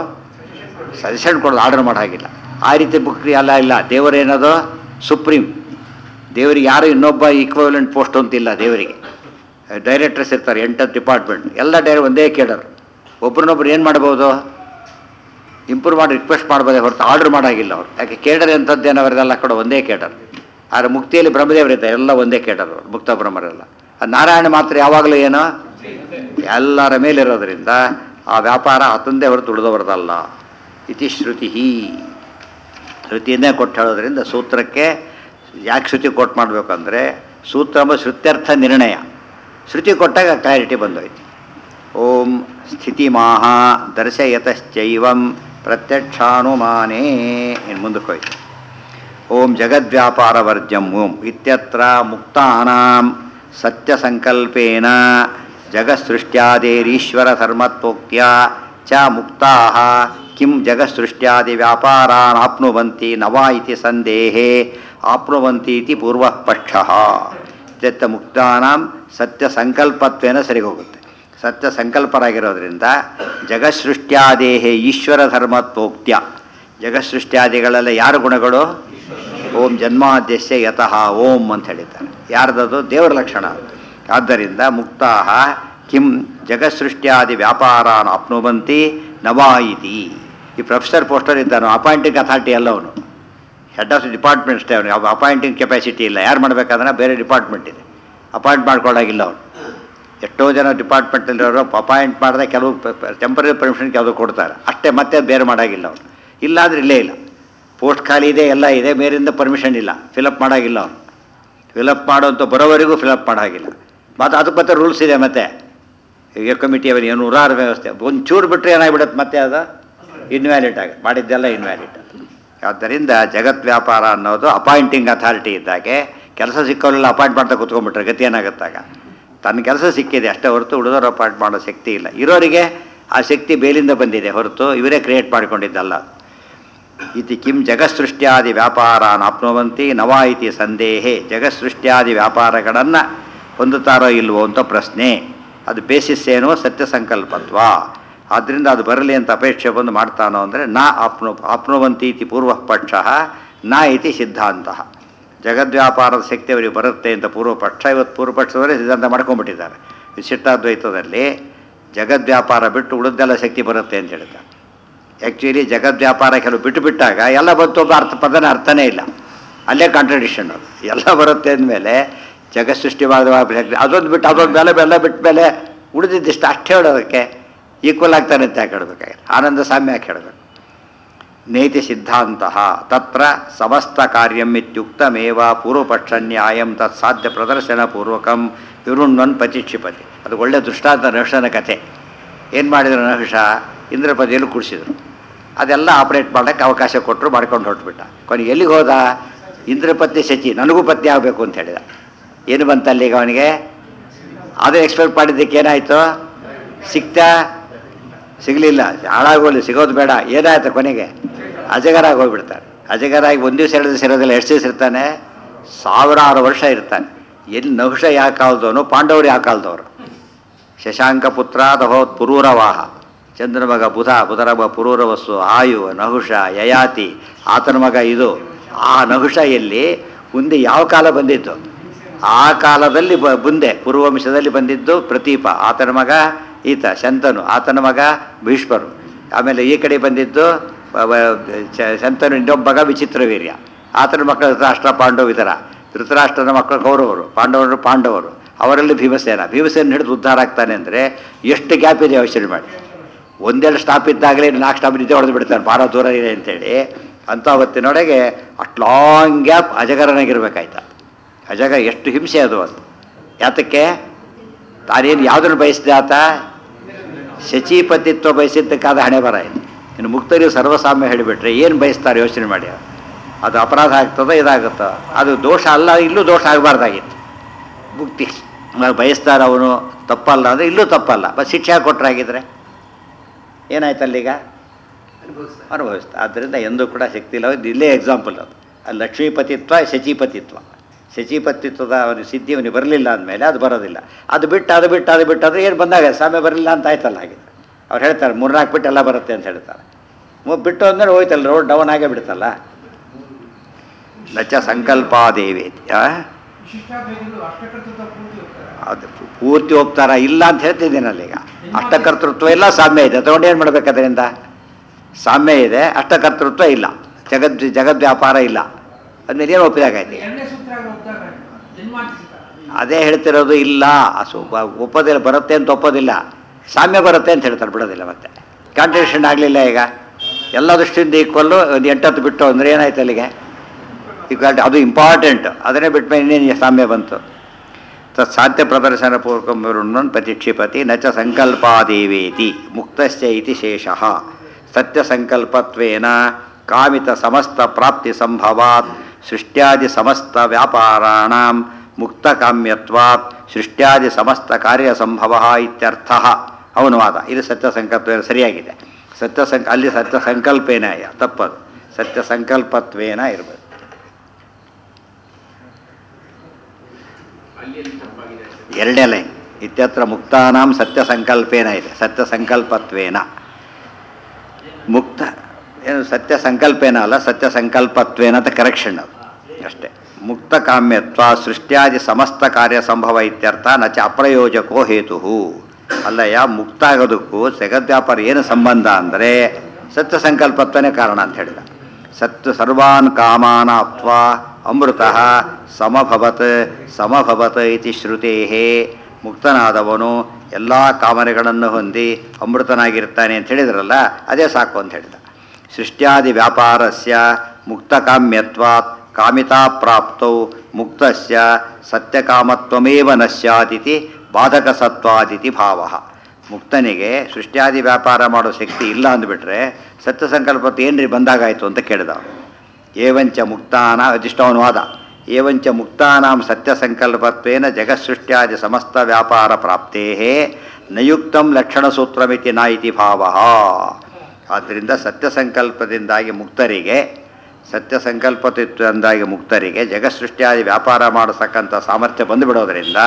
ಸಜೆಷನ್ ಕೊಡೋದು ಆರ್ಡರ್ ಮಾಡೋ ಹಾಗಿಲ್ಲ ಆ ರೀತಿ ಬುಕ್ರಿ ಅಲ್ಲ ಇಲ್ಲ ದೇವರೇನದು ಸುಪ್ರೀಂ ದೇವರಿಗೆ ಯಾರು ಇನ್ನೊಬ್ಬ ಈಕ್ವಲೆಂಟ್ ಪೋಸ್ಟ್ ಅಂತಿಲ್ಲ ದೇವರಿಗೆ ಡೈರೆಕ್ಟರ್ಸ್ ಇರ್ತಾರೆ ಎಂಟತ್ತು ಡಿಪಾರ್ಟ್ಮೆಂಟ್ ಎಲ್ಲ ಡೈರೆ ಒಂದೇ ಕೇಳರು ಒಬ್ರನ್ನೊಬ್ರು ಏನು ಮಾಡ್ಬೋದು ಇಂಪ್ರೂವ್ ಮಾಡಿ ರಿಕ್ವೆಸ್ಟ್ ಮಾಡ್ಬೋದೇ ಹೊರತು ಆರ್ಡರ್ ಮಾಡಾಗಿಲ್ಲ ಅವರು ಯಾಕೆ ಕೇಡರ್ ಎಂಥದ್ದೇನೋ ಅವರೆಲ್ಲ ಕೂಡ ಒಂದೇ ಕೇಡರ್ ಆದರೆ ಮುಕ್ತಿಯಲ್ಲಿ ಬ್ರಹ್ಮದೇವರಿದ್ದಾರೆ ಎಲ್ಲ ಒಂದೇ ಕೇಡರ್ ಅವರು ಮುಕ್ತ ಬ್ರಹ್ಮರೆಲ್ಲ ಅದು ನಾರಾಯಣ ಮಾತ್ರ ಯಾವಾಗಲೂ ಏನೋ ಎಲ್ಲರ ಮೇಲಿರೋದ್ರಿಂದ ಆ ವ್ಯಾಪಾರ ಆತಂದೇ ಹೊರತು ಉಳಿದವರದಲ್ಲ ಇತಿ ಶ್ರುತಿ ಶ್ರುತಿಯನ್ನೇ ಕೊಟ್ಟು ಹೇಳೋದ್ರಿಂದ ಸೂತ್ರಕ್ಕೆ ಯಾಕೆ ಶ್ರುತಿ ಕೊಟ್ಟು ಮಾಡಬೇಕಂದ್ರೆ ಸೂತ್ರ ಎಂಬ ಶ್ರುತ್ಯರ್ಥ ನಿರ್ಣಯ ಶ್ರುತಿ ಕೊಟ್ಟಾಗ ಕ್ಲಾರಿಟಿ ಬಂದೋಯ್ತು ಓಂ ಸ್ಥಿತಿಮಾಹ ದರ್ಶಯತಶ್ಚೈವಂ ಪ್ರತ್ಯಕ್ಷಾನುಮಾನೇ ಇನ್ನು ಮುಂದಕ್ಕೆ ಹೋಯ್ತು ಓಂ ಜಗದ್ವ್ಯಾಪಾರವರ್ಜಂ ಓಂ ಇತ್ಯತ್ರ ಮುಕ್ತಾನಾಂ ಸತ್ಯಸಂಕಲ್ಪೇನ ಜಗತ್ಸೃಷ್ಟ್ಯಾದೇರೀಶ್ವರ ಧರ್ಮತ್ವೋಕ್ತ್ಯ ಚ ಮುಕ್ತಾ ಕಿಂ ಜಗತ್ಸೃಷ್ಟ್ಯಾದಿ ವ್ಯಾಪಾರಾನ್ ಆಪ್ನುವಂತಿ ನವ ಇತಿ ಸಂದೇಹೇ ಆಪ್ನುವಂತಿ ಇತಿ ಪೂರ್ವ ಪಕ್ಷ ಇತ್ಯರ್ಥ ಮುಕ್ತಾನಾಂ ಸತ್ಯ ಸಂಕಲ್ಪತ್ವೇನ ಸರಿ ಹೋಗುತ್ತೆ ಸತ್ಯ ಸಂಕಲ್ಪರಾಗಿರೋದ್ರಿಂದ ಜಗತ್ಸೃಷ್ಟ್ಯಾದೇಹೇ ಈಶ್ವರ ಧರ್ಮತ್ವೋಕ್ತ್ಯ ಜಗತ್ಸೃಷ್ಟ್ಯಾದಿಗಳೆಲ್ಲ ಯಾರ ಗುಣಗಳು ಓಂ ಜನ್ಮಾದ್ಯಸ್ಯ ಯತಃ ಓಂ ಅಂತ ಹೇಳಿದ್ದಾರೆ ಯಾರ್ದದು ದೇವರ ಲಕ್ಷಣ ಆದ್ದರಿಂದ ಮುಕ್ತಾ ಕಿಂ ಜಗತ್ಸೃಷ್ಟ್ಯಾದಿ ವ್ಯಾಪಾರಾನ್ ಆಪ್ನುವಂತಿ ನವಾಯಿತಿ ಈ ಪ್ರೊಫೆಸರ್ ಪೋಸ್ಟರ್ ಇದ್ದಾನು ಅಪಾಯಿಂಟಿಂಗ್ ಅಥಾರಿಟಿ ಅಲ್ಲ ಅವನು ಹೆಡ್ ಆಫ್ ಡಿಪಾರ್ಟ್ಮೆಂಟ್ ಅಷ್ಟೇ ಅವನು ಯಾವ ಅಪಾಯಿಂಟಿಂಗ್ ಕೆಪಾಸಿಟಿ ಇಲ್ಲ ಯಾರು ಮಾಡಬೇಕಾದ್ರೆ ಬೇರೆ ಡಿಪಾರ್ಟ್ಮೆಂಟ್ ಇದೆ ಅಪಾಯಿಂಟ್ ಮಾಡ್ಕೊಳ್ಳಾಗಿಲ್ಲ ಅವನು ಎಷ್ಟೋ ಜನ ಡಿಪಾರ್ಟ್ಮೆಂಟಲ್ಲಿರೋರು ಅಪಾಯಿಂಟ್ ಮಾಡಿದ್ರೆ ಕೆಲವು ಟೆಂಪರರಿ ಪರ್ಮಿಷನ್ ಕೆಲವು ಕೊಡ್ತಾರೆ ಅಷ್ಟೇ ಮತ್ತೆ ಬೇರೆ ಮಾಡೋಂಗಿಲ್ಲ ಅವನು ಇಲ್ಲ ಅಂದ್ರೆ ಇಲ್ಲೇ ಇಲ್ಲ ಪೋಸ್ಟ್ ಖಾಲಿ ಇದೆ ಎಲ್ಲ ಇದೆ ಮೇಲಿಂದ ಪರ್ಮಿಷನ್ ಇಲ್ಲ ಫಿಲಪ್ ಮಾಡೋಂಗಿಲ್ಲ ಅವನು ಫಿಲಪ್ ಮಾಡೋಂಥ ಬರೋವರೆಗೂ ಫಿಲಪ್ ಮಾಡೋಂಗಿಲ್ಲ ಮತ್ತು ಅದಕ್ಕೆ ಮತ್ತೆ ರೂಲ್ಸ್ ಇದೆ ಮತ್ತೆ ಈಗ ಕಮಿಟಿ ಅವನು ಏನು ನೂರಾರು ವ್ಯವಸ್ಥೆ ಒಂಚೂರು ಬಿಟ್ಟರೆ ಏನಾಗ್ಬಿಡುತ್ತೆ ಮತ್ತೆ ಅದು ಇನ್ವ್ಯಾಲಿಡ್ ಆಗುತ್ತೆ ಮಾಡಿದ್ದೆಲ್ಲ ಇನ್ವ್ಯಾಲಿಡ್ ಆದ್ದರಿಂದ ಜಗತ್ ವ್ಯಾಪಾರ ಅನ್ನೋದು ಅಪಾಯಿಂಟಿಂಗ್ ಅಥಾರಿಟಿ ಇದ್ದಾಗೆ ಕೆಲಸ ಸಿಕ್ಕೋರೆಲ್ಲ ಅಪಾಯಿಂಟ್ ಮಾಡ್ತಾ ಕೂತ್ಕೊಂಡ್ಬಿಟ್ರೆ ಗತಿ ಏನಾಗುತ್ತಾಗ ತನ್ನ ಕೆಲಸ ಸಿಕ್ಕಿದೆ ಅಷ್ಟೇ ಹೊರತು ಉಳಿದವರು ಅಪಾಯಿಂಟ್ ಮಾಡೋ ಶಕ್ತಿ ಇಲ್ಲ ಇರೋರಿಗೆ ಆ ಶಕ್ತಿ ಬೇಲಿಂದ ಬಂದಿದೆ ಹೊರತು ಇವರೇ ಕ್ರಿಯೇಟ್ ಮಾಡಿಕೊಂಡಿದ್ದಲ್ಲ ಇತಿ ಕಿಂ ಜಗತ್ಸೃಷ್ಟ್ಯಾದಿ ವ್ಯಾಪಾರಾನ್ ಆಪ್ನುವಂತಿ ನವ ಇತಿ ಸಂದೇಹೆ ಜಗತ್ಸೃಷ್ಟ್ಯಾದಿ ವ್ಯಾಪಾರಗಳನ್ನು ಹೊಂದುತ್ತಾರೋ ಇಲ್ವೋ ಅಂತ ಪ್ರಶ್ನೆ ಅದು ಬೇಸಿಸ್ ಏನೋ ಸತ್ಯ ಸಂಕಲ್ಪತ್ವ ಆದ್ದರಿಂದ ಅದು ಬರಲಿ ಅಂತ ಅಪೇಕ್ಷೆ ಬಂದು ಮಾಡ್ತಾನೋ ಅಂದರೆ ನಾ ಆಪ್ನು ಆಪ್ನುವಂತಿ ಇತಿ ಪೂರ್ವ ಪಕ್ಷ ನ ಇತಿ ಸಿದ್ಧಾಂತ ಜಗದ್ವ್ಯಾಪಾರದ ಶಕ್ತಿ ಅವರಿಗೆ ಬರುತ್ತೆ ಅಂತ ಪೂರ್ವ ಪಕ್ಷ ಇವತ್ತು ಪೂರ್ವ ಪಕ್ಷದವರೇ ಸಿದ್ಧಾಂತ ಮಾಡ್ಕೊಂಡ್ಬಿಟ್ಟಿದ್ದಾರೆ ವಿಶಿಷ್ಟಾದ್ವೈತದಲ್ಲಿ ಜಗದ್ವ್ಯಾಪಾರ ಬಿಟ್ಟು ಉಳಿದೆಲ್ಲ ಶಕ್ತಿ ಬರುತ್ತೆ ಅಂತ ಹೇಳಿದ್ದಾರೆ ಆ್ಯಕ್ಚುಲಿ ಜಗದ್ವ್ಯಾಪಾರ ಕೆಲವು ಬಿಟ್ಟು ಬಿಟ್ಟಾಗ ಎಲ್ಲ ಬಂತು ಒಬ್ಬ ಅರ್ಥ ಪದನ ಅರ್ಥನೇ ಇಲ್ಲ ಅಲ್ಲೇ ಕಾಂಟ್ರಡಿಕ್ಷನ್ ಅದು ಎಲ್ಲ ಬರುತ್ತೆ ಅಂದಮೇಲೆ ಜಗತ್ ಸೃಷ್ಟಿವಾದ ಅದೊಂದು ಬಿಟ್ಟು ಅದೊಂದು ಬೆಲೆ ಬೆಲ್ಲ ಬಿಟ್ಟ ಮೇಲೆ ಉಳಿದಿದ್ದಿಷ್ಟು ಅಷ್ಟು ಹೇಳೋದಕ್ಕೆ ಈಕ್ವಲ್ ಆಗ್ತಾನೆ ಅಂತ ಯಾಕೆ ಹೇಳ್ಬೇಕಾಗಿಲ್ಲ ಆನಂದ ಸಾಮ್ಯ ಯಾಕೆ ಹೇಳಬೇಕು ನೇತಿ ಸಿದ್ಧಾಂತ ತತ್ರ ಸಮಸ್ತ ಕಾರ್ಯಂ ಇತ್ಯುಕ್ತಮೇವ ಪೂರ್ವಪಕ್ಷ ನ್ಯಾಯಂ ತತ್ ಸಾಧ್ಯ ಪ್ರದರ್ಶನ ಪೂರ್ವಕಂ ವಿರುಣ್ವನ್ ಪತಿಕ್ಷಿಪತಿ ಅದು ಒಳ್ಳೆ ದೃಷ್ಟಾಂತ ನಹುಷನ ಕಥೆ ಏನು ಮಾಡಿದ್ರು ನಹುಷ ಇಂದ್ರಪದಿಯಲ್ಲಿ ಕೂಡಿಸಿದ್ರು ಅದೆಲ್ಲ ಆಪ್ರೇಟ್ ಮಾಡೋಕ್ಕೆ ಅವಕಾಶ ಕೊಟ್ಟರು ಮಾಡ್ಕೊಂಡು ಹೊರಟ್ಬಿಟ್ಟ ಕೊನೆಗೆ ಎಲ್ಲಿಗೆ ಹೋದ ಇಂದ್ರಪತ್ನಿ ಶಚಿ ನನಗೂ ಪತ್ನಿ ಆಗಬೇಕು ಅಂತ ಹೇಳಿದ ಏನು ಬಂತಲ್ಲಿ ಈಗ ಅವನಿಗೆ ಅದು ಎಕ್ಸ್ಪೆಕ್ಟ್ ಮಾಡಿದ್ದಕ್ಕೆ ಏನಾಯಿತು ಸಿಕ್ತಾ ಸಿಗಲಿಲ್ಲ ಹಾಳಾಗೋಲಿ ಸಿಗೋದು ಬೇಡ ಏನಾಯ್ತು ಕೊನೆಗೆ ಅಜಗರಾಗಿ ಹೋಗ್ಬಿಡ್ತಾನೆ ಅಜಗರಾಗಿ ಒಂದು ದಿವಸ ಎರಡು ದಿವಸ ಇರೋದಿಲ್ಲ ಎಷ್ಟು ದಿವಸ ಇರ್ತಾನೆ ಸಾವಿರಾರು ವರ್ಷ ಇರ್ತಾನೆ ಎಲ್ಲಿ ನಹುಷ ಯಾವ ಕಾಲದವನು ಪಾಂಡವರು ಯಾವ ಕಾಲದವರು ಶಶಾಂಕ ಪುತ್ರ ದಹೋತ್ ಪುರೂರವಾಹ ಚಂದ್ರನ ಮಗ ಬುಧ ಬುಧರ ಮಗ ಪುರೂರವಸ್ಸು ಆಯು ನಹುಷ ಯಯಾತಿ ಆತನ ಮಗ ಇದು ಆ ನಹುಷ ಎಲ್ಲಿ ಮುಂದೆ ಯಾವ ಕಾಲ ಬಂದಿದ್ದು ಆ ಕಾಲದಲ್ಲಿ ಬ ಮುಂದೆ ಪೂರ್ವಂಶದಲ್ಲಿ ಬಂದಿದ್ದು ಪ್ರತೀಪ ಆತನ ಮಗ ಈತ ಶಂತನು ಆತನ ಮಗ ಭೀಷ್ಮರು ಆಮೇಲೆ ಈ ಕಡೆ ಬಂದಿದ್ದು ಬ- ಬ- ಚ- ಶಂತನು ಇನ್ನೊಬ್ಬ ಮಗ ವಿಚಿತ್ರ ವೀರ್ಯ ಆತನ ಮಕ್ಕಳು ಧೃತರಾಷ್ಟ್ರ ಪಾಂಡವ ಇತರ ಧೃತರಾಷ್ಟ್ರನ ಮಕ್ಕಳು ಕೌರವರು ಪಾಂಡವರು ಪಾಂಡವರು ಅವರಲ್ಲಿ ಭೀಮಸೇನ ಭೀಮಸೇನ ಹಿಡಿದು ಉದ್ಧಾರ ಆಗ್ತಾನೆ ಅಂದರೆ ಎಷ್ಟು ಗ್ಯಾಪ್ ಇದೆ ಯೋಚನೆ ಮಾಡಿ ಒಂದೆರಡು ಸ್ಟಾಪ್ ಇದ್ದಾಗಲೇ ನಾಲ್ಕು ಸ್ಟಾಪ್ ನಿದ್ದೆ ಹೊಡೆದು ಬಿಡ್ತಾನೆ ಭಾಳ ದೂರ ಇದೆ ಅಂತೇಳಿ ಅಂಥ ಹೊತ್ತಿನೊಳಗೆ ಅಷ್ಟು ಲಾಂಗ್ ಗ್ಯಾಪ್ ಅಜಗರನಾಗಿರ್ಬೇಕಾಯ್ತ ಅಜಗ ಎಷ್ಟು ಹಿಂಸೆ ಅದು ಅದು ಯಾತಕ್ಕೆ ತಾನೇನು ಯಾವುದನ್ನು ಬಯಸಿದೆ ಆತ ಶಚೀಪತಿತ್ವ ಬಯಸಿದ್ದಕ್ಕಾದ ಹಣೆ ಬರ ಇದೆ ಇನ್ನು ಮುಕ್ತರಿಗೆ ಸರ್ವಸಾಮ್ಯ ಹೇಳಿಬಿಟ್ರೆ ಏನು ಬಯಸ್ತಾರೆ ಯೋಚನೆ ಮಾಡಿ ಅದು ಅಪರಾಧ ಆಗ್ತದೋ ಇದಾಗುತ್ತೋ ಅದು ದೋಷ ಅಲ್ಲ ಇಲ್ಲೂ ದೋಷ ಆಗಬಾರ್ದಾಗಿತ್ತು ಮುಕ್ತಿ ಬಯಸ್ತಾರೆ ಅವನು ತಪ್ಪಲ್ಲ ಅಂದರೆ ಇಲ್ಲೂ ತಪ್ಪಲ್ಲ ಬಟ್ ಶಿಕ್ಷೆ ಕೊಟ್ಟರಾಗಿದ್ರೆ ಏನಾಯ್ತು ಅಲ್ಲೀಗ ಅನುಭವಿಸ್ತಾರೆ ಅನುಭವಿಸ್ತಾ ಆದ್ದರಿಂದ ಎಂದೂ ಕೂಡ ಶಕ್ತಿ ಇಲ್ಲ ಇದು ಇಲ್ಲೇ ಎಕ್ಸಾಂಪಲ್ ಅದು ಅಲ್ಲಿ ಲಕ್ಷ್ಮೀಪತಿತ್ವ ಶಚೀಪತಿತ್ವ ಶಚೀಪತಿತ್ವದ ಅವನು ಸಿದ್ಧಿ ಅವನಿಗೆ ಬರಲಿಲ್ಲ ಅಂದಮೇಲೆ ಅದು ಬರೋದಿಲ್ಲ ಅದು ಬಿಟ್ಟು ಅದು ಬಿಟ್ಟು ಅದು ಬಿಟ್ಟು ಅದು ಏನು ಬಂದಾಗ ಸಾಮ್ಯ ಬರಲಿಲ್ಲ ಅಂತ ಆಯ್ತಲ್ಲ ಹಾಗೆ ಅವ್ರು ಹೇಳ್ತಾರೆ ಮೂರ್ನಾಲ್ಕು ಬಿಟ್ಟು ಎಲ್ಲ ಬರುತ್ತೆ ಅಂತ ಹೇಳ್ತಾರೆ ಮು- ಬಿಟ್ಟು ಅಂದಮೇಲೆ ಹೋಯ್ತಲ್ಲ ರೋಡ್ ಡೌನ್ ಆಗೇ ಬಿಡ್ತಲ್ಲ ನಚ ಸಂಕಲ್ಪಾದೇವಿ ಆ? ವಿಶಿಷ್ಟಾದ್ವೈತಗಳು ಅಷ್ಟಕರ್ತೃತ್ವ ಪೂರ್ತಿ ಹೋಗ್ತಾರೆ ಅದು ಪೂರ್ತಿ ಹೋಗ್ತಾರ ಇಲ್ಲ ಅಂತ ಹೇಳ್ತಿದ್ದೀನಲ್ಲ ಈಗ ಅಷ್ಟಕರ್ತೃತ್ವ ಇಲ್ಲ ಸಾಮ್ಯ ಇದೆ ತಗೊಂಡು ಏನು ಮಾಡ್ಬೇಕು ಅದರಿಂದ ಸಾಮ್ಯ ಇದೆ ಅಷ್ಟಕರ್ತೃತ್ವ ಇಲ್ಲ ಜಗದ್ ಜಗದ್ ವ್ಯಾಪಾರ ಇಲ್ಲ ಅದ್ಮೇಲೆ ಏನು ಒಪ್ಪಿದಾಗೈತಿ ಎರಡನೇ ಸೂತ್ರ ಹೋಗ್ತಾರೆ ಜನ್ಮಾಂತಿಸಿತ ಅದೇ ಹೇಳ್ತಿರೋದು ಇಲ್ಲ ಅಸು ಬ- ಒಪ್ಪೋದಿಲ್ಲ ಬರುತ್ತೆ ಅಂತ ಒಪ್ಪೋದಿಲ್ಲ ಸಾಮ್ಯ ಬರುತ್ತೆ ಅಂತ ಹೇಳ್ತಾರೆ ಬಿಡೋದಿಲ್ಲ ಮತ್ತೆ ಕಾಂಟ್ರಿಬ್ಯೂಷನ್ ಆಗಲಿಲ್ಲ ಈಗ ಎಲ್ಲ ದೃಷ್ಟಿಯಿಂದ ಈಕ್ವಲ್ಲು ಒಂದು ಎಂಟತ್ತು ಬಿಟ್ಟು ಅಂದರೆ ಏನಾಯ್ತು ಅಲ್ಲಿಗೆ ಈಕ್ವಾಲಿಟಿ ಅದು ಇಂಪಾರ್ಟೆಂಟ್ ಅದನ್ನೇ ಬಿಟ್ಟ ಮೇಲೆ ಇನ್ನೇನು ಸಾಮ್ಯ ಬಂತು ತತ್ ಸಾಧ್ಯ ಪ್ರದರ್ಶನ ಪೂರ್ವಕಂ ಪ್ರತಿಕ್ಷಿಪತಿ ನ ಚ ಸಂಕಲ್ಪಾದೇವೇತಿ ಮುಕ್ತಸ್ಯ ಇತಿ ಶೇಷಃ ಸತ್ಯ ಸಂಕಲ್ಪತ್ವೇನ ಕಾಮಿತ ಸಮಸ್ತ ಪ್ರಾಪ್ತಿ ಸಂಭವಾತ್ ಸೃಷ್ಟ್ಯಾದಿ ಸಮಸ್ತ ವ್ಯಾಪಾರಾಣಾಂ ಮುಕ್ತ ಕಾಮ್ಯತ್ವಾತ್ ಸೃಷ್ಟ್ಯಾದಿ ಸಮಸ್ತ ಕಾರ್ಯ ಸಂಭವ ಇತ್ಯರ್ಥ ಅವನು ವಾದ ಇದು ಸತ್ಯ ಸಂಕಲ್ಪವೇನ ಸರಿಯಾಗಿದೆ ಸತ್ಯ ಸಂಕ ಅಲ್ಲಿ ಸತ್ಯ ಸಂಕಲ್ಪೇನ ತಪ್ಪದು ಸತ್ಯ ಸಂಕಲ್ಪತ್ವೇನ ಇರಬೇಕು ಎರಡನೇ ಲೈನ್ ಇತ್ಯತ್ರ ಮುಕ್ತಾನಾಂ ಸತ್ಯ ಸಂಕಲ್ಪೇನ ಇದೆ ಸತ್ಯ ಸಂಕಲ್ಪತ್ವೇನ ಮುಕ್ತ ಏನು ಸತ್ಯ ಸಂಕಲ್ಪೇನ ಅಲ್ಲ ಸತ್ಯ ಸಂಕಲ್ಪತ್ವೇನ ಅಂತ ಕರೆಕ್ಷನ್ ಅದು ಅಷ್ಟೇ ಮುಕ್ತ ಕಾಮ್ಯತ್ವ ಸೃಷ್ಟ್ಯಾದಿ ಸಮಸ್ತ ಕಾರ್ಯ ಸಂಭವ ಇತ್ಯರ್ಥ ನಚ ಅಪ್ರಯೋಜಕೋ ಹೇತು ಅಲ್ಲಯ್ಯ ಮುಕ್ತ ಆಗೋದಕ್ಕೂ ಜಗದ್ವ್ಯಾಪಾರ ಏನು ಸಂಬಂಧ ಅಂದರೆ ಸತ್ಯ ಸಂಕಲ್ಪತ್ವನೇ ಕಾರಣ ಅಂತ ಹೇಳಿದ ಸತ್ಯ ಸರ್ವಾನ್ ಕಾಮಾನ ಅಪ್ವ ಅಮೃತ ಸಮಭವತ್ ಸಮಭವತ್ ಇತಿ ಶ್ರುತೇ ಮುಕ್ತನಾದವನು ಎಲ್ಲ ಕಾಮನೆಗಳನ್ನು ಹೊಂದಿ ಅಮೃತನಾಗಿರ್ತಾನೆ ಅಂತ ಹೇಳಿದ್ರಲ್ಲ ಅದೇ ಸಾಕು ಅಂತ ಹೇಳಿದ ಸೃಷ್ಟ್ಯಾದಿ ವ್ಯಾಪಾರಸ್ಯ ಮುಕ್ತಕಾಮ್ಯತ್ವಾತ್ ಕಾಮಿತಾ ಪ್ರಾಪ್ತೌ ಮುಕ್ತಸ್ಯ ಸತ್ಯಕಾಮತ್ವಮೇವ ನ ಸ್ಯಾದಿತಿ ಬಾಧಕಸತ್ವಾದಿತಿ ಭಾವ ಮುಕ್ತನಿಗೆ ಸೃಷ್ಟ್ಯಾದಿ ವ್ಯಾಪಾರ ಮಾಡೋ ಶಕ್ತಿ ಇಲ್ಲ ಅಂದ್ಬಿಟ್ರೆ ಸತ್ಯ ಸಂಕಲ್ಪತ್ತು ಏನ್ರಿ ಬಂದಾಗಾಯಿತು ಅಂತ ಕೇಳಿದ ಅವನು. ಏವಂಚ ಮುಕ್ತಾನ ಅಧಿಷ್ಠವನು ವಾದ ಏವಂಚ ಮುಕ್ತಾನಾಂ ಸತ್ಯ ಸಂಕಲ್ಪತ್ವೇನ ಜಗತ್ಸೃಷ್ಟ್ಯಾದಿ ಸಮಸ್ತ ವ್ಯಾಪಾರ ಪ್ರಾಪ್ತೇ ನಯುಕ್ತಂ ಲಕ್ಷಣಸೂತ್ರಮಿತಿ ನ ಇತಿ ಭಾವ ಆದ್ದರಿಂದ ಸತ್ಯ ಸಂಕಲ್ಪದಿಂದಾಗಿ ಮುಕ್ತರಿಗೆ ಸತ್ಯ ಸಂಕಲ್ಪದಿಂದಾಗಿ ಮುಕ್ತರಿಗೆ ಜಗತ್ಸೃಷ್ಟ್ಯಾದಿ ವ್ಯಾಪಾರ ಮಾಡತಕ್ಕಂಥ ಸಾಮರ್ಥ್ಯ ಬಂದುಬಿಡೋದ್ರಿಂದ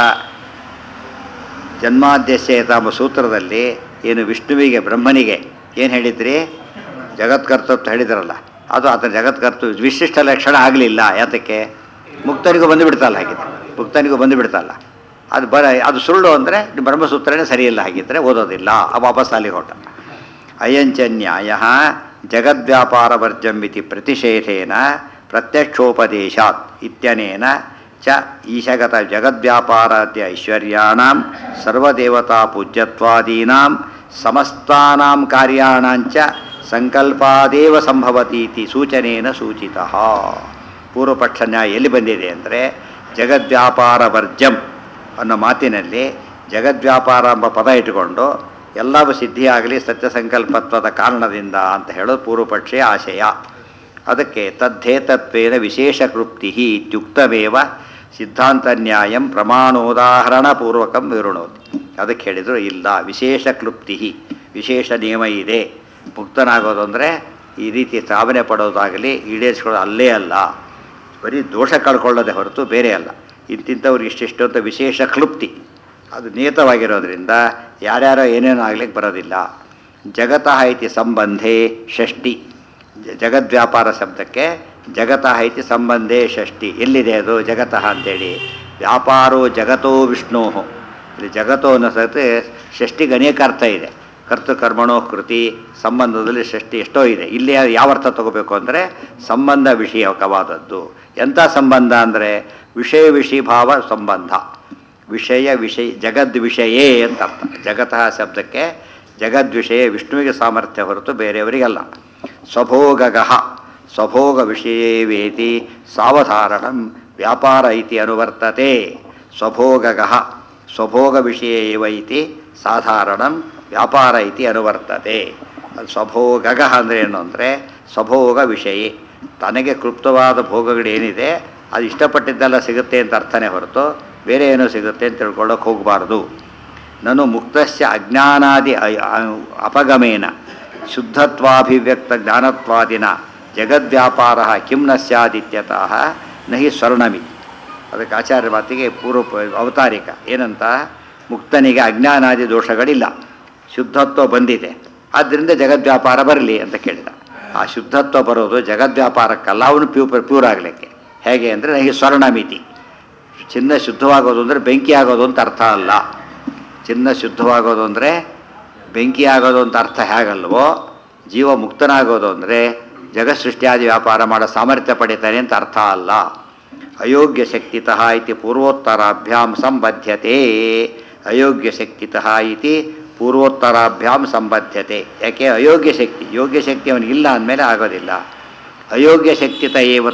ಜನ್ಮಾದ್ಯಸ್ಯ ಎಂಬ ಸೂತ್ರದಲ್ಲಿ ಏನು ವಿಷ್ಣುವಿಗೆ ಬ್ರಹ್ಮನಿಗೆ ಏನು ಹೇಳಿದ್ರಿ ಜಗತ್ಕರ್ತೃತ್ವ ಹೇಳಿದ್ರಲ್ಲ ಅದು ಆತನ ಜಗತ್ಕರ್ತ ವಿಶಿಷ್ಟ ಲಕ್ಷಣ ಆಗಲಿಲ್ಲ ಯಾತಕ್ಕೆ ಮುಕ್ತನಿಗೂ ಬಂದು ಬಿಡ್ತಲ್ಲ ಹಾಗಿದ್ರೆ ಮುಕ್ತನಿಗೂ ಬಂದು ಬಿಡ್ತಲ್ಲ ಅದು ಬರ ಅದು ಸುಳ್ಳು ಅಂದರೆ ಬ್ರಹ್ಮಸೂತ್ರನೇ ಸರಿಯಿಲ್ಲ ಹಾಗಿದ್ರೆ ಓದೋದಿಲ್ಲ ಆ ವಾಪಸ್ ಅಲ್ಲಿಗೆ ಹೊರಟ ಅಯಂಚ ನ್ಯಾಯ ಜಗದ್ವ್ಯಾಪಾರ ವರ್ಜಂ ಇತಿ ಪ್ರತಿಷೇಧೇನ ಪ್ರತ್ಯಕ್ಷೋಪದೇಶಾತ್ ಇತ್ಯನೇನ ಚ ಈಶಗತ ಜಗದ್ವ್ಯಾಪಾರಾದ್ಯ ಐಶ್ವರ್ಯಾಣಾಂ ಸರ್ವದೇವತಾ ಪೂಜ್ಯತ್ವಾದೀನಾಂ ಸಮಸ್ತಾನಾಂ ಕಾರ್ಯಾಣಾಂಚ ಸಂಕಲ್ಪಾದೇವ ಸಂಭವತೀತಿ ಸೂಚನೇನ ಸೂಚಿತ ಪೂರ್ವಪಕ್ಷ ನ್ಯಾಯ ಎಲ್ಲಿ ಬಂದಿದೆ ಅಂದರೆ ಜಗದ್ವ್ಯಾಪಾರ ವರ್ಜಂ ಅನ್ನೋ ಮಾತಿನಲ್ಲಿ ಜಗದ್ವ್ಯಾಪಾರ ಎಂಬ ಪದ ಇಟ್ಟುಕೊಂಡು ಎಲ್ಲವೂ ಸಿದ್ಧಿಯಾಗಲಿ ಸತ್ಯ ಸಂಕಲ್ಪತ್ವದ ಕಾರಣದಿಂದ ಅಂತ ಹೇಳೋದು ಪೂರ್ವಪಕ್ಷೀಯ ಆಶಯ ಅದಕ್ಕೆ ತದ್ದೇತತ್ವೇನ ವಿಶೇಷ ಕೃಪ್ತಿ ಇತ್ಯುಕ್ತಮೇವ ಸಿದ್ಧಾಂತ ನ್ಯಾಯಂ ಪ್ರಮಾಣೋದಾಹರಣಪೂರ್ವಕಂ ವಿವೃಣೋತಿ ಅದಕ್ಕೆ ಹೇಳಿದರು ಇಲ್ಲ ವಿಶೇಷ ಕ್ಲುಪ್ತಿ ವಿಶೇಷ ನಿಯಮ ಇದೆ ಮುಕ್ತನಾಗೋದು ಅಂದರೆ ಈ ರೀತಿ ಸಾಧನೆ ಪಡೋದಾಗಲಿ ಈಡೇರಿಸ್ಕೊಳ್ಳೋದು ಅಲ್ಲೇ ಅಲ್ಲ ಬರೀ ದೋಷ ಕಳ್ಕೊಳ್ಳೋದೇ ಹೊರತು ಬೇರೆ ಅಲ್ಲ ಇಂತಿಂಥವ್ರಿಗೆ ಇಷ್ಟಿಷ್ಟು ಅಂತ ವಿಶೇಷ ಕ್ಲುಪ್ತಿ ಅದು ನಿಯತವಾಗಿರೋದ್ರಿಂದ ಯಾರ್ಯಾರೋ ಏನೇನೋ ಆಗ್ಲಿಕ್ಕೆ ಬರೋದಿಲ್ಲ ಜಗತಃ ಇತಿ ಸಂಬಂಧೇ ಷಷ್ಠಿ ಜ- ಜಗದ್ವ್ಯಾಪಾರ ಶಬ್ದಕ್ಕೆ ಜಗತಃ ಇತಿ ಸಂಬಂಧೇ ಷಷ್ಠಿ ಎಲ್ಲಿದೆ ಅದು ಜಗತಃ ಅಂತೇಳಿ ವ್ಯಾಪಾರೋ ಜಗತೋ ವಿಷ್ಣೋ ಇಲ್ಲಿ ಜಗತೋ ಅನ್ನೋ ಸತಿ ಷಷ್ಠಿಗೆ ಅನೇಕ ಅರ್ಥ ಇದೆ ಕರ್ತು ಕರ್ಮಣೋ ಕೃತಿ ಸಂಬಂಧದಲ್ಲಿ ಷಷ್ಠಿ ಎಷ್ಟೋ ಇದೆ ಇಲ್ಲಿ ಯಾವ ಅರ್ಥ ತಗೋಬೇಕು ಅಂದರೆ ಸಂಬಂಧ ವಿಷಯಕವಾದದ್ದು ಎಂಥ ಸಂಬಂಧ ಅಂದರೆ ವಿಷಯ ವಿಷಯಭಾವ ಸಂಬಂಧ ವಿಷಯ ವಿಷಯ ಜಗದ್ ವಿಷಯೇ ಅಂತ ಅರ್ಥ ಜಗತಃ ಶಬ್ದಕ್ಕೆ ಜಗದ್ವಿಷಯ ವಿಷ್ಣುವಿಗೆ ಸಾಮರ್ಥ್ಯ ಹೊರತು ಬೇರೆಯವರಿಗಲ್ಲ ಸ್ವಭೋಗಗಃ ಸ್ವಭೋಗ ವಿಷಯೇವೇತಿ ಸಾವಧಾರಣಂ ವ್ಯಾಪಾರ ಇತಿ ಅನುವರ್ತತೆ ಸ್ವಭೋಗಗಃ ಸ್ವಭೋಗ ವಿಷಯ ಏವ ಇತಿ ಸಾಧಾರಣಂ ವ್ಯಾಪಾರ ಇತಿ ಅನುವರ್ತತೆ ಅದು ಸ್ವಭೋಗಗಃ ಅಂದರೆ ಏನು ಅಂದರೆ ಸ್ವಭೋಗ ವಿಷಯ ತನಗೆ ಕೃಪ್ತವಾದ ಭೋಗಗಳೇನಿದೆ ಅದು ಇಷ್ಟಪಟ್ಟಿದ್ದೆಲ್ಲ ಸಿಗುತ್ತೆ ಅಂತ ಅರ್ಥನೇ ಹೊರತು ಬೇರೆ ಏನೋ ಸಿಗುತ್ತೆ ಅಂತ ತಿಳ್ಕೊಳ್ಳೋಕೆ ಹೋಗಬಾರ್ದು ನನು ಮುಕ್ತಸ್ಯ ಅಜ್ಞಾನಾದಿ ಅ- ಅ- ಅಪಗಮೇನ ಶುದ್ಧತ್ವಾಭಿವ್ಯಕ್ತ ಜ್ಞಾನತ್ವಾದಿನ ಜಗದ್ವ್ಯಾಪಾರ ಕಿಂ ನ ಸ್ಯಾದಿತ್ಯತಃ ನಹಿ ಸ್ವರ್ಣಮಿ ಅದಕ್ಕೆ ಆಚಾರ್ಯ ಮಾತಿಗೆ ಪೂರ್ವ ಪ- ಅವತಾರಿಕ ಏನಂತ ಮುಕ್ತನಿಗೆ ಅಜ್ಞಾನಾದಿ ದೋಷಗಳಿಲ್ಲ ಶುದ್ಧತ್ವ ಬಂದಿದೆ ಆದ್ದರಿಂದ ಜಗದ್ವ್ಯಾಪಾರ ಬರಲಿ ಅಂತ ಕೇಳಿದ ಆ ಶುದ್ಧತ್ವ ಬರೋದು ಜಗದ್ವ್ಯಾಪಾರಕ್ಕಲ್ಲ ಅವನು ಪ್ಯೂ ಪ್ಯೂರ್ ಆಗಲಿಕ್ಕೆ ಹೇಗೆ ಅಂದರೆ ನಹಿ ಸ್ವರ್ಣಮಿತಿ ಚಿನ್ನ ಶುದ್ಧವಾಗೋದು ಅಂದರೆ ಬೆಂಕಿ ಆಗೋದು ಅಂತ ಅರ್ಥ ಅಲ್ಲ ಚಿನ್ನ ಶುದ್ಧವಾಗೋದು ಅಂದರೆ ಬೆಂಕಿ ಆಗೋದು ಅಂತ ಅರ್ಥ ಹೇಗಲ್ವೋ ಜೀವ ಮುಕ್ತನಾಗೋದು ಅಂದರೆ ಜಗತ್ ಸೃಷ್ಟಿಯಾದಿ ವ್ಯಾಪಾರ ಮಾಡೋ ಸಾಮರ್ಥ್ಯ ಪಡಿತಾನೆ ಅಂತ ಅರ್ಥ ಅಲ್ಲ ಅಯೋಗ್ಯ ಶಕ್ತಿತಃ ಇತಿ ಪೂರ್ವೋತ್ತರಾಭ್ಯಾಂ ಸಂಬದ್ಧತೆ ಅಯೋಗ್ಯ ಶಕ್ತಿತಃ ಇತಿ ಪೂರ್ವೋತ್ತರಾಭ್ಯಾಂ ಸಂಬದ್ಧತೆ ಯಾಕೆ ಅಯೋಗ್ಯ ಶಕ್ತಿ ಯೋಗ್ಯ ಶಕ್ತಿ ಅವನಿಗಿಲ್ಲ ಅಂದಮೇಲೆ ಆಗೋದಿಲ್ಲ ಅಯೋಗ್ಯ ಶಕ್ತಿತ ಏವ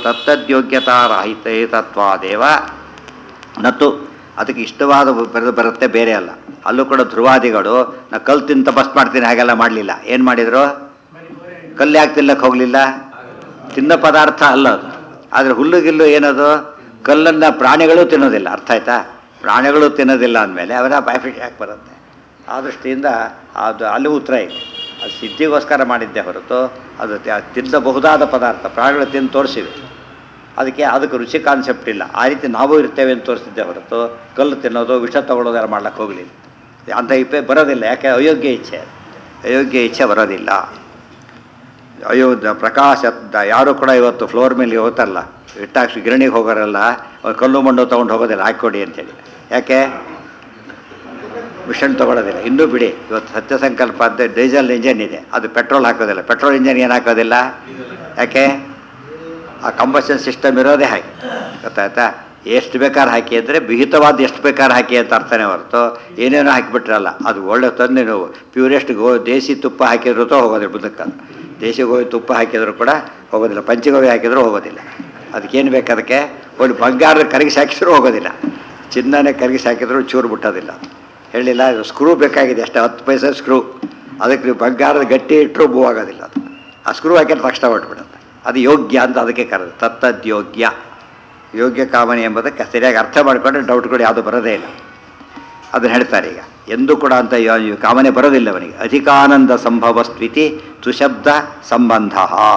ತತ್ತದ್ಯೋಗ್ಯತಾರಹಿತತ್ವಾದೇವ ನತ್ತು ಅದಕ್ಕೆ ಇಷ್ಟವಾದ ಬರೆದು ಬರುತ್ತೆ ಬೇರೆ ಅಲ್ಲ ಅಲ್ಲೂ ಕೂಡ ಧ್ರುವಾದಿಗಳು ನಾ ಕಲ್ಲು ತಿಂದು ತಪಸ್ ಮಾಡ್ತೀನಿ ಹಾಗೆಲ್ಲ ಮಾಡಲಿಲ್ಲ ಏನು ಮಾಡಿದರು ಕಲ್ಲು ಯಾಕೆ ತಿನ್ನಕ್ಕೆ ಹೋಗಲಿಲ್ಲ ತಿನ್ನೋ ಪದಾರ್ಥ ಅಲ್ಲ ಅದು ಆದರೆ ಹುಲ್ಲು ಗಿಲ್ಲು ಏನದು ಕಲ್ಲನ್ನು ಪ್ರಾಣಿಗಳು ತಿನ್ನೋದಿಲ್ಲ ಅರ್ಥ ಆಯ್ತಾ ಪ್ರಾಣಿಗಳು ತಿನ್ನೋದಿಲ್ಲ ಅಂದಮೇಲೆ ಅವರ ಬಾಯ್ಫಿಟ್ ಯಾಕೆ ಬರುತ್ತೆ ಆ ದೃಷ್ಟಿಯಿಂದ ಅದು ಅಲ್ಲಿ ಉತ್ತರ ಇದೆ ಅದು ಸಿದ್ಧಿಗೋಸ್ಕರ ಮಾಡಿದ್ದೆ ಹೊರತು ಅದು ತ- ತಿನ್ನಬಹುದಾದ ಪದಾರ್ಥ ಪ್ರಾಣಿಗಳು ತಿಂದು ತೋರಿಸಿವೆ ಅದಕ್ಕೆ ಅದಕ್ಕೆ ರುಚಿ ಕಾನ್ಸೆಪ್ಟ್ ಇಲ್ಲ ಆ ರೀತಿ ನಾವು ಇರ್ತೇವೆ ಅಂತ ತೋರಿಸಿದ್ದೆ ಹೊರತು ಕಲ್ಲು ತಿನ್ನೋದು ವಿಷ ತಗೊಳ್ಳೋದೆಲ್ಲ ಮಾಡ್ಲಿಕ್ಕೆ ಹೋಗಲಿಲ್ಲ ಅಂಥ ಇಪ್ಪೆ ಬರೋದಿಲ್ಲ ಯಾಕೆ ಅಯೋಗ್ಯ ಇಚ್ಛೆ ಅಯೋಗ್ಯ ಇಚ್ಛೆ ಬರೋದಿಲ್ಲ ಅಯೋಧ್ಯ ಪ್ರಕಾಶ ಯಾರು ಕೂಡ ಇವತ್ತು ಫ್ಲೋರ್ ಮೇಲೆ ಹೋಗ್ತಾರಲ್ಲ ಇಟ್ಟಾಕ್ಷಿ ಗಿರಣಿಗೆ ಹೋಗೋರಲ್ಲ ಅವ್ರು ಕಲ್ಲು ಮಣ್ಣು ತೊಗೊಂಡು ಹೋಗೋದಿಲ್ಲ ಹಾಕ್ಕೊಡಿ ಅಂತೇಳಿ ಯಾಕೆ ಮಿಷನ್ ತೊಗೊಳೋದಿಲ್ಲ ಇನ್ನೂ ಬಿಡಿ ಇವತ್ತು ಸತ್ಯ ಸಂಕಲ್ಪ ಅಂತ ಡೀಸೆಲ್ ಇಂಜನ್ ಇದೆ ಅದು ಪೆಟ್ರೋಲ್ ಹಾಕೋದಿಲ್ಲ ಪೆಟ್ರೋಲ್ ಇಂಜನ್ ಏನು ಹಾಕೋದಿಲ್ಲ ಯಾಕೆ ಆ ಕಂಬಷನ್ ಸಿಸ್ಟಮ್ ಇರೋದೇ ಹಾಗೆ ಗೊತ್ತಾಯ್ತಾ ಎಷ್ಟು ಬೇಕಾದ್ರೆ ಹಾಕಿ ಅಂದರೆ ವಿಹಿತವಾದ ಎಷ್ಟು ಬೇಕಾದ್ರೆ ಹಾಕಿ ಅಂತ ಅರ್ಥನೇ ಹೊರತು ಏನೇನೋ ಹಾಕಿಬಿಟ್ರಲ್ಲ ಅದು ಒಳ್ಳೆ ತಂದೆ ನೀವು ಪ್ಯೂರೆಸ್ಟ್ ಗೋ ದೇಸಿ ತುಪ್ಪ ಹಾಕಿದ್ರು ತೋ ಹೋಗೋದಿಲ್ಲ ಮುಂದಕ್ಕೆ ಅದು. ದೇಸಿ ಗೋಧಿ ತುಪ್ಪ ಹಾಕಿದ್ರು ಕೂಡ ಹೋಗೋದಿಲ್ಲ ಪಂಚಗೋವಿ ಹಾಕಿದ್ರು ಹೋಗೋದಿಲ್ಲ ಅದಕ್ಕೇನು ಬೇಕು ಅದಕ್ಕೆ ಒಂದು ಬಂಗಾರದ ಕರಗಿಸಿ ಹಾಕಿದ್ರು ಹೋಗೋದಿಲ್ಲ ಚಿನ್ನನೇ ಕರಗಿಸಿ ಹಾಕಿದ್ರು ಚೂರು ಬಿಟ್ಟೋದಿಲ್ಲ ಹೇಳಿಲ್ಲ ಇದು ಸ್ಕ್ರೂ ಬೇಕಾಗಿದೆ ಅಷ್ಟೇ ಹತ್ತು ಪೈಸೆ ಸ್ಕ್ರೂ ಅದಕ್ಕೆ ನೀವು ಬಂಗಾರದ ಗಟ್ಟಿ ಇಟ್ಟರು ಮೂವ್ ಆಗೋದಿಲ್ಲ ಅದು ಆ ಸ್ಕ್ರೂ ಹಾಕಿದ್ರೆ ತಕ್ಷಣ ಹೊಟ್ಬಿಡುತ್ತೆ ಅದು ಯೋಗ್ಯ ಅಂತ ಅದಕ್ಕೆ ಕರೆದು ತತ್ತದ್ಯೋಗ್ಯ ಯೋಗ್ಯ ಕಾಮನೆ ಎಂಬುದಕ್ಕೆ ಸರಿಯಾಗಿ ಅರ್ಥ ಮಾಡಿಕೊಂಡ್ರೆ ಡೌಟ್ಗಳು ಯಾವುದು ಬರೋದೇ ಇಲ್ಲ ಅದನ್ನು ಹೇಳ್ತಾರೆ ಈಗ ಎಂದೂ ಕೂಡ ಅಂತ ಯೋ- ಯೋ- ಕಾಮನೆ ಬರೋದಿಲ್ಲ ಅವನಿಗೆ ಅಧಿಕಾನಂದ ಸಂಭವ ಸ್ಥಿತಿ ತುಶಬ್ದ ಸಂಬಂಧ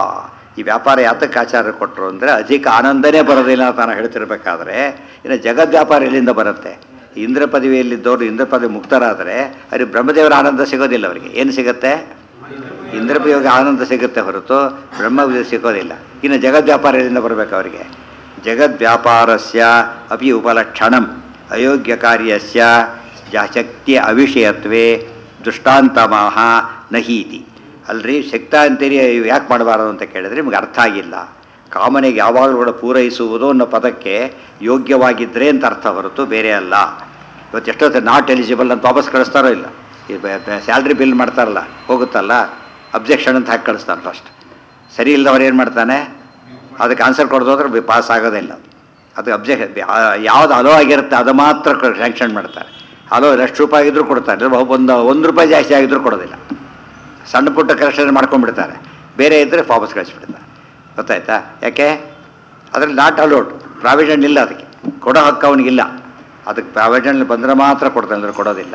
ಈ ವ್ಯಾಪಾರ ಯಾತಕ್ಕೆ ಆಚಾರ ಕೊಟ್ಟರು ಅಂದರೆ ಅಧಿಕ ಆನಂದನೇ ಬರೋದಿಲ್ಲ ಅಂತ ನಾನು ಹೇಳ್ತಿರ್ಬೇಕಾದ್ರೆ ಇನ್ನು ಜಗದ್ ವ್ಯಾಪಾರ ಎಲ್ಲಿಂದ ಬರುತ್ತೆ ಇಂದ್ರ ಪದವಿಯಲ್ಲಿದ್ದವರು ಇಂದ್ರ ಪದವಿ ಮುಕ್ತರಾದರೆ ಅವ್ರಿಗೆ ಬ್ರಹ್ಮದೇವರ ಆನಂದ ಸಿಗೋದಿಲ್ಲ ಅವರಿಗೆ ಏನು ಸಿಗುತ್ತೆ ಇಂದ್ರಪಯೋಗ ಆನಂದ ಸಿಗುತ್ತೆ ಹೊರತು ಬ್ರಹ್ಮ ಸಿಗೋದಿಲ್ಲ ಇನ್ನು ಜಗದ್ ವ್ಯಾಪಾರ ಎಲ್ಲಿಂದ ಬರಬೇಕು ಅವರಿಗೆ ಜಗದ್ ವ್ಯಾಪಾರಸ್ಯ ಅಪಿ ಉಪಲಕ್ಷಣಂ ಅಯೋಗ್ಯ ಕಾರ್ಯಸ್ಯ ಜ- ಶಕ್ತಿಯ ಅವಿಷಯತ್ವೇ ದೃಷ್ಟಾಂತಮಾಹ ನಹೀತಿ ಅಲ್ರಿ ಶಕ್ತ ಅಂತೀರಿ ಯಾಕೆ ಮಾಡಬಾರದು ಅಂತ ಕೇಳಿದ್ರೆ ನಿಮ್ಗೆ ಅರ್ಥ ಆಗಿಲ್ಲ ಕಾಮನೆಗೆ ಯಾವಾಗಲೂ ಕೂಡ ಪೂರೈಸುವುದು ಅನ್ನೋ ಪದಕ್ಕೆ ಯೋಗ್ಯವಾಗಿದ್ದರೆ ಅಂತ ಅರ್ಥ ಹೊರತು ಬೇರೆ ಅಲ್ಲ ಇವತ್ತು ಎಷ್ಟೊತ್ತು ನಾಟ್ ಎಲಿಜಿಬಲ್ ಅಂತ ವಾಪಸ್ ಕಳಿಸ್ತಾರೋ ಇಲ್ಲ ಈ ಸ್ಯಾಲ್ರಿ ಬಿಲ್ ಮಾಡ್ತಾರಲ್ಲ ಹೋಗುತ್ತಲ್ಲ ಅಬ್ಜೆಕ್ಷನ್ ಅಂತ ಹಾಕಿ ಕಳಿಸ್ತಾನೆ ಫಸ್ಟ್ ಸರಿ ಇಲ್ಲದವ್ರು ಏನು ಮಾಡ್ತಾನೆ ಅದಕ್ಕೆ ಆನ್ಸರ್ ಕೊಡೋದ್ರೆ ಪಾಸ್ ಆಗೋದಿಲ್ಲ ಅದು ಅಬ್ಜೆಕ್ಷನ್ ಯಾವ್ದು ಅಲೋ ಆಗಿರುತ್ತೆ ಅದು ಮಾತ್ರ ಸ್ಯಾಂಕ್ಷನ್ ಮಾಡ್ತಾರೆ ಅಲೋ ಎಷ್ಟು ರೂಪಾಯಿ ಆಗಿದ್ರು ಕೊಡ್ತಾರೆ ಒಂದು ಒಂದು ರೂಪಾಯಿ ಜಾಸ್ತಿ ಆಗಿದ್ರು ಕೊಡೋದಿಲ್ಲ ಸಣ್ಣ ಪುಟ್ಟ ಕರೆಕ್ಷನ್ ಮಾಡ್ಕೊಂಡ್ಬಿಡ್ತಾರೆ ಬೇರೆ ಇದ್ದರೆ ವಾಪಸ್ ಕಳಿಸ್ಬಿಡ್ತಾರೆ ಗೊತ್ತಾಯ್ತಾ ಯಾಕೆ ಅದ್ರಲ್ಲಿ ನಾಟ್ ಅಲೋಡ್ ಪ್ರಾವಿಷನ್ ಇಲ್ಲ ಅದಕ್ಕೆ ಕೊಡೋ ಹಕ್ಕು ಅವನಿಗಿಲ್ಲ ಅದಕ್ಕೆ ಪ್ರಾವಿಷನ್ ಬಂದರೆ ಮಾತ್ರ ಕೊಡ್ತಾನೆ ಅಂದರೆ ಕೊಡೋದಿಲ್ಲ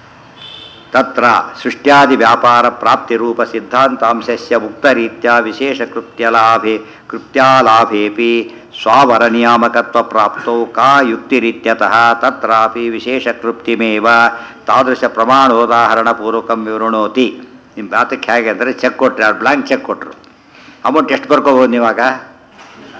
ತತ್ರ ಸೃಷ್ಟ್ಯಾದಿ ವ್ಯಾಪಾರ ಪ್ರಾಪ್ತಿ ರೂಪ ಸಿದ್ಧಾಂತಾಂಶಸ್ಯ ಮುಕ್ತರೀತ್ಯ ವಿಶೇಷ ಕೃತ್ಯಲಾಭೆ ಕೃತ್ಯಾಲಾಭೇಪಿ ಸ್ವಾವರ ನಿಯಾಮಕತ್ವ ಪ್ರಾಪ್ತೌ ಕಾ ಯುಕ್ತಿರಿತ್ಯತಃ ತತ್ರಾಪಿ ವಿಶೇಷ ಕೃಪ್ತಿಮೇವ ತಾದೃಶ ಪ್ರಮಾಣೋದಾಹರಣ ಪೂರ್ವಕಂ ವಿವೃಣೋತಿ ನಿಮ್ಮ ಮಾತಕ್ಕೆ ಹೇಗೆ ಅಂದರೆ ಚೆಕ್ ಕೊಟ್ಟರೆ ಅವ್ರು ಬ್ಲಾಂಕ್ ಚೆಕ್ ಕೊಟ್ಟರು ಅಮೌಂಟ್ ಎಷ್ಟು ಬರ್ಕೋಬೋದು ನೀವಾಗ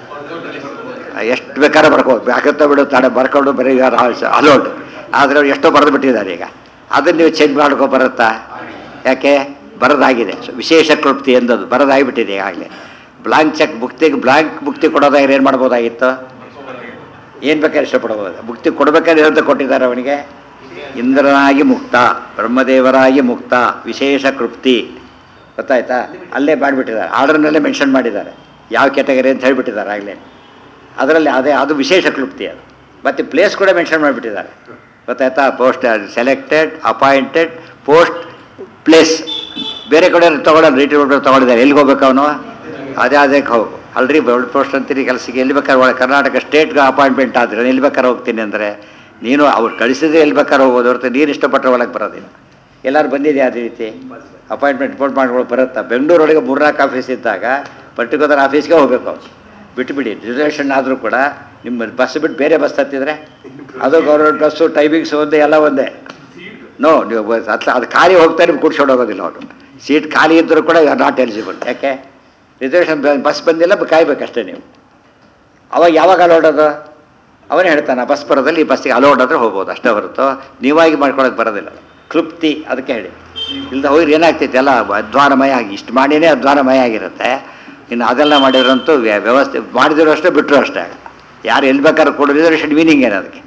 ಎಷ್ಟು ಬೇಕಾದ್ರೆ ಬರ್ಕೋಬೋದು ಯಾಕಂತ ಬಿಡು ತಡೆ ಬರ್ಕೊಂಡು ಬರೀ ಅಲೋಡ್ ಆದರೆ ಅವ್ರು ಎಷ್ಟೋ ಬರೆದು ಬಿಟ್ಟಿದ್ದಾರೆ ಈಗ ಅದನ್ನು ನೀವು ಚೇಂಜ್ ಮಾಡ್ಕೊ ಬರುತ್ತಾ ಯಾಕೆ ಬರೋದಾಗಿದೆ ವಿಶೇಷ ಕೃಪ್ತಿ ಎಂದದು ಬರೋದಾಗಿಬಿಟ್ಟಿದೆ ಈಗಾಗಲೇ ಬ್ಲಾಂಕ್ ಚೆಕ್ ಮುಕ್ತಿಗೆ ಬ್ಲಾಂಕ್ ಮುಕ್ತಿ ಕೊಡೋದಾದ್ರೆ ಏನು ಮಾಡ್ಬೋದಾಗಿತ್ತು ಏನು ಬೇಕಾದ್ರೆ ಇಷ್ಟಪಡ್ಬೋದು ಮುಕ್ತಿ ಕೊಡ್ಬೇಕಾದ್ರೆ ಏನಂತ ಕೊಟ್ಟಿದ್ದಾರೆ ಅವನಿಗೆ ಇಂದ್ರನಾಗಿ ಮುಕ್ತ ಬ್ರಹ್ಮದೇವರಾಗಿ ಮುಕ್ತ ವಿಶೇಷ ಕೃಪ್ತಿ ಗೊತ್ತಾಯ್ತಾ ಅಲ್ಲೇ ಮಾಡಿಬಿಟ್ಟಿದ್ದಾರೆ ಆರ್ಡರ್ನಲ್ಲೇ ಮೆನ್ಷನ್ ಮಾಡಿದ್ದಾರೆ ಯಾವ ಕ್ಯಾಟಗರಿ ಅಂತ ಹೇಳಿಬಿಟ್ಟಿದ್ದಾರೆ ಆಗಲೇ ಅದರಲ್ಲಿ ಅದೇ ಅದು ವಿಶೇಷ ಕ್ಲುಪ್ತಿ ಅದು ಮತ್ತು ಪ್ಲೇಸ್ ಕೂಡ ಮೆನ್ಷನ್ ಮಾಡಿಬಿಟ್ಟಿದ್ದಾರೆ ಗೊತ್ತಾಯ್ತಾ post selected appointed post place ಬೇರೆ ಕಡೆ ತೊಗೊಳ್ಳೋದು ರಿಟೈರ್ಮೆಂಟ್ ತೊಗೊಂಡಿದ್ದಾರೆ ಎಲ್ಲಿಗೆ ಹೋಗ್ಬೇಕು ಅವನು ಅದೇ ಅದಕ್ಕೆ ಹೋಗು ಅಲ್ರಿ ಬೋರ್ಡ್ ಪೋಸ್ಟ್ ಅಂತೀರಿ ಕೆಲಸಕ್ಕೆ ಎಲ್ಲಿ ಬೇಕಾದ್ರೆ ಒಳಗೆ ಕರ್ನಾಟಕ ಸ್ಟೇಟ್ಗೆ ಅಪಾಯಿಂಟ್ಮೆಂಟ್ ಆದರೆ ನಾನು ಎಲ್ಲಿ ಬೇಕಾದ್ರೆ ಹೋಗ್ತೀನಿ ಅಂದರೆ ನೀನು ಅವ್ರು ಕಳಿಸಿದ್ರೆ ಎಲ್ಲಿ ಬೇಕಾದ್ರೆ ಹೋಗೋದು ಹೊರತು ನೀನು ಇಷ್ಟಪಟ್ಟರೆ ಒಳಗೆ ಬರೋದಿಲ್ಲ ಎಲ್ಲರೂ ಬಂದಿದೆ ಅದೇ ರೀತಿ ಅಪಾಯಿಂಟ್ಮೆಂಟ್ ರಿಪೋರ್ಟ್ ಮಾಡ್ಕೊಂಡು ಬರುತ್ತಾ ಬೆಂಗಳೂರೊಳಗೆ ಮೂರ್ನಾಲ್ಕು ಆಫೀಸ್ ಇದ್ದಾಗ ಪರ್ಟಿಕ್ಯುಲರ್ ಆಫೀಸ್ಗೆ ಹೋಗ್ಬೇಕು ಅವ್ರು ಬಿಟ್ಟುಬಿಡಿ ರಿಸರ್ವೇಷನ್ ಆದರೂ ಕೂಡ ನಿಮ್ಮ ಬಸ್ ಬಿಟ್ಟು ಬೇರೆ ಬಸ್ ಹತ್ತಿದ್ರೆ ಅದು ಗೌರ್ಮೆಂಟ್ ಬಸ್ಸು ಟೈಮಿಂಗ್ಸ್ ಒಂದೇ ಎಲ್ಲ ಒಂದೇ ನೋ ನೀವು ಬಸ್ ಅತ್ಲ ಅದು ಖಾಲಿ ಹೋಗ್ತಾ ನಿಮ್ಗೆ ಕೂಡ್ಸ್ಕೊಂಡು ಹೋಗೋದಿಲ್ಲ ಅವರು ಸೀಟ್ ಖಾಲಿ ಇದ್ದರೂ ಕೂಡ ಯು ಆರ್ ನಾಟ್ ಎಲಿಜಿಬಲ್ ಯಾಕೆ ರಿಸರ್ವೇಷನ್ ಬಸ್ ಬಂದಿಲ್ಲ ಬ- ಕಾಯ್ಬೇಕಷ್ಟೇ ನೀವು ಅವಾಗ ಯಾವಾಗ ಅಲೋಡೋದು ಅವನೇ ಹೇಳ್ತಾನೆ ಬಸ್ ಬರೋದಲ್ಲಿ ಈ ಬಸ್ಸಿಗೆ ಅಲೋಡ್ ಆದರೆ ಹೋಗ್ಬೋದು ಅಷ್ಟೇ ಹೊರತು ನೀವಾಗಿ ಮಾಡ್ಕೊಳಕ್ಕೆ ಬರೋದಿಲ್ಲ ತೃಪ್ತಿ ಅದಕ್ಕೆ ಹೇಳಿ ಇಲ್ಲದ ಹೋಗಿ ಏನಾಗ್ತೈತೆ ಎಲ್ಲ ಅಧ್ವಾನಮಯ ಆಗಿ ಇಷ್ಟು ಮಾಡಿನೇ ಅಧ್ವಾನಮಯ ಆಗಿರುತ್ತೆ ಇನ್ನು ಅದೆಲ್ಲ ಮಾಡಿದ್ರಂತೂ ವ್ಯ- ವ್ಯವಸ್ಥೆ ಮಾಡಿದ್ರು ಅಷ್ಟೇ ಬಿಟ್ಟರು ಅಷ್ಟೇ ಯಾರು ಎಲ್ಲಿ ಬೇಕಾದ್ರೂ ಕೊಡೋ ರಿಸರ್ವೇಷನ್ ಮೀನಿಂಗ್ ಏನು ಅದಕ್ಕೆ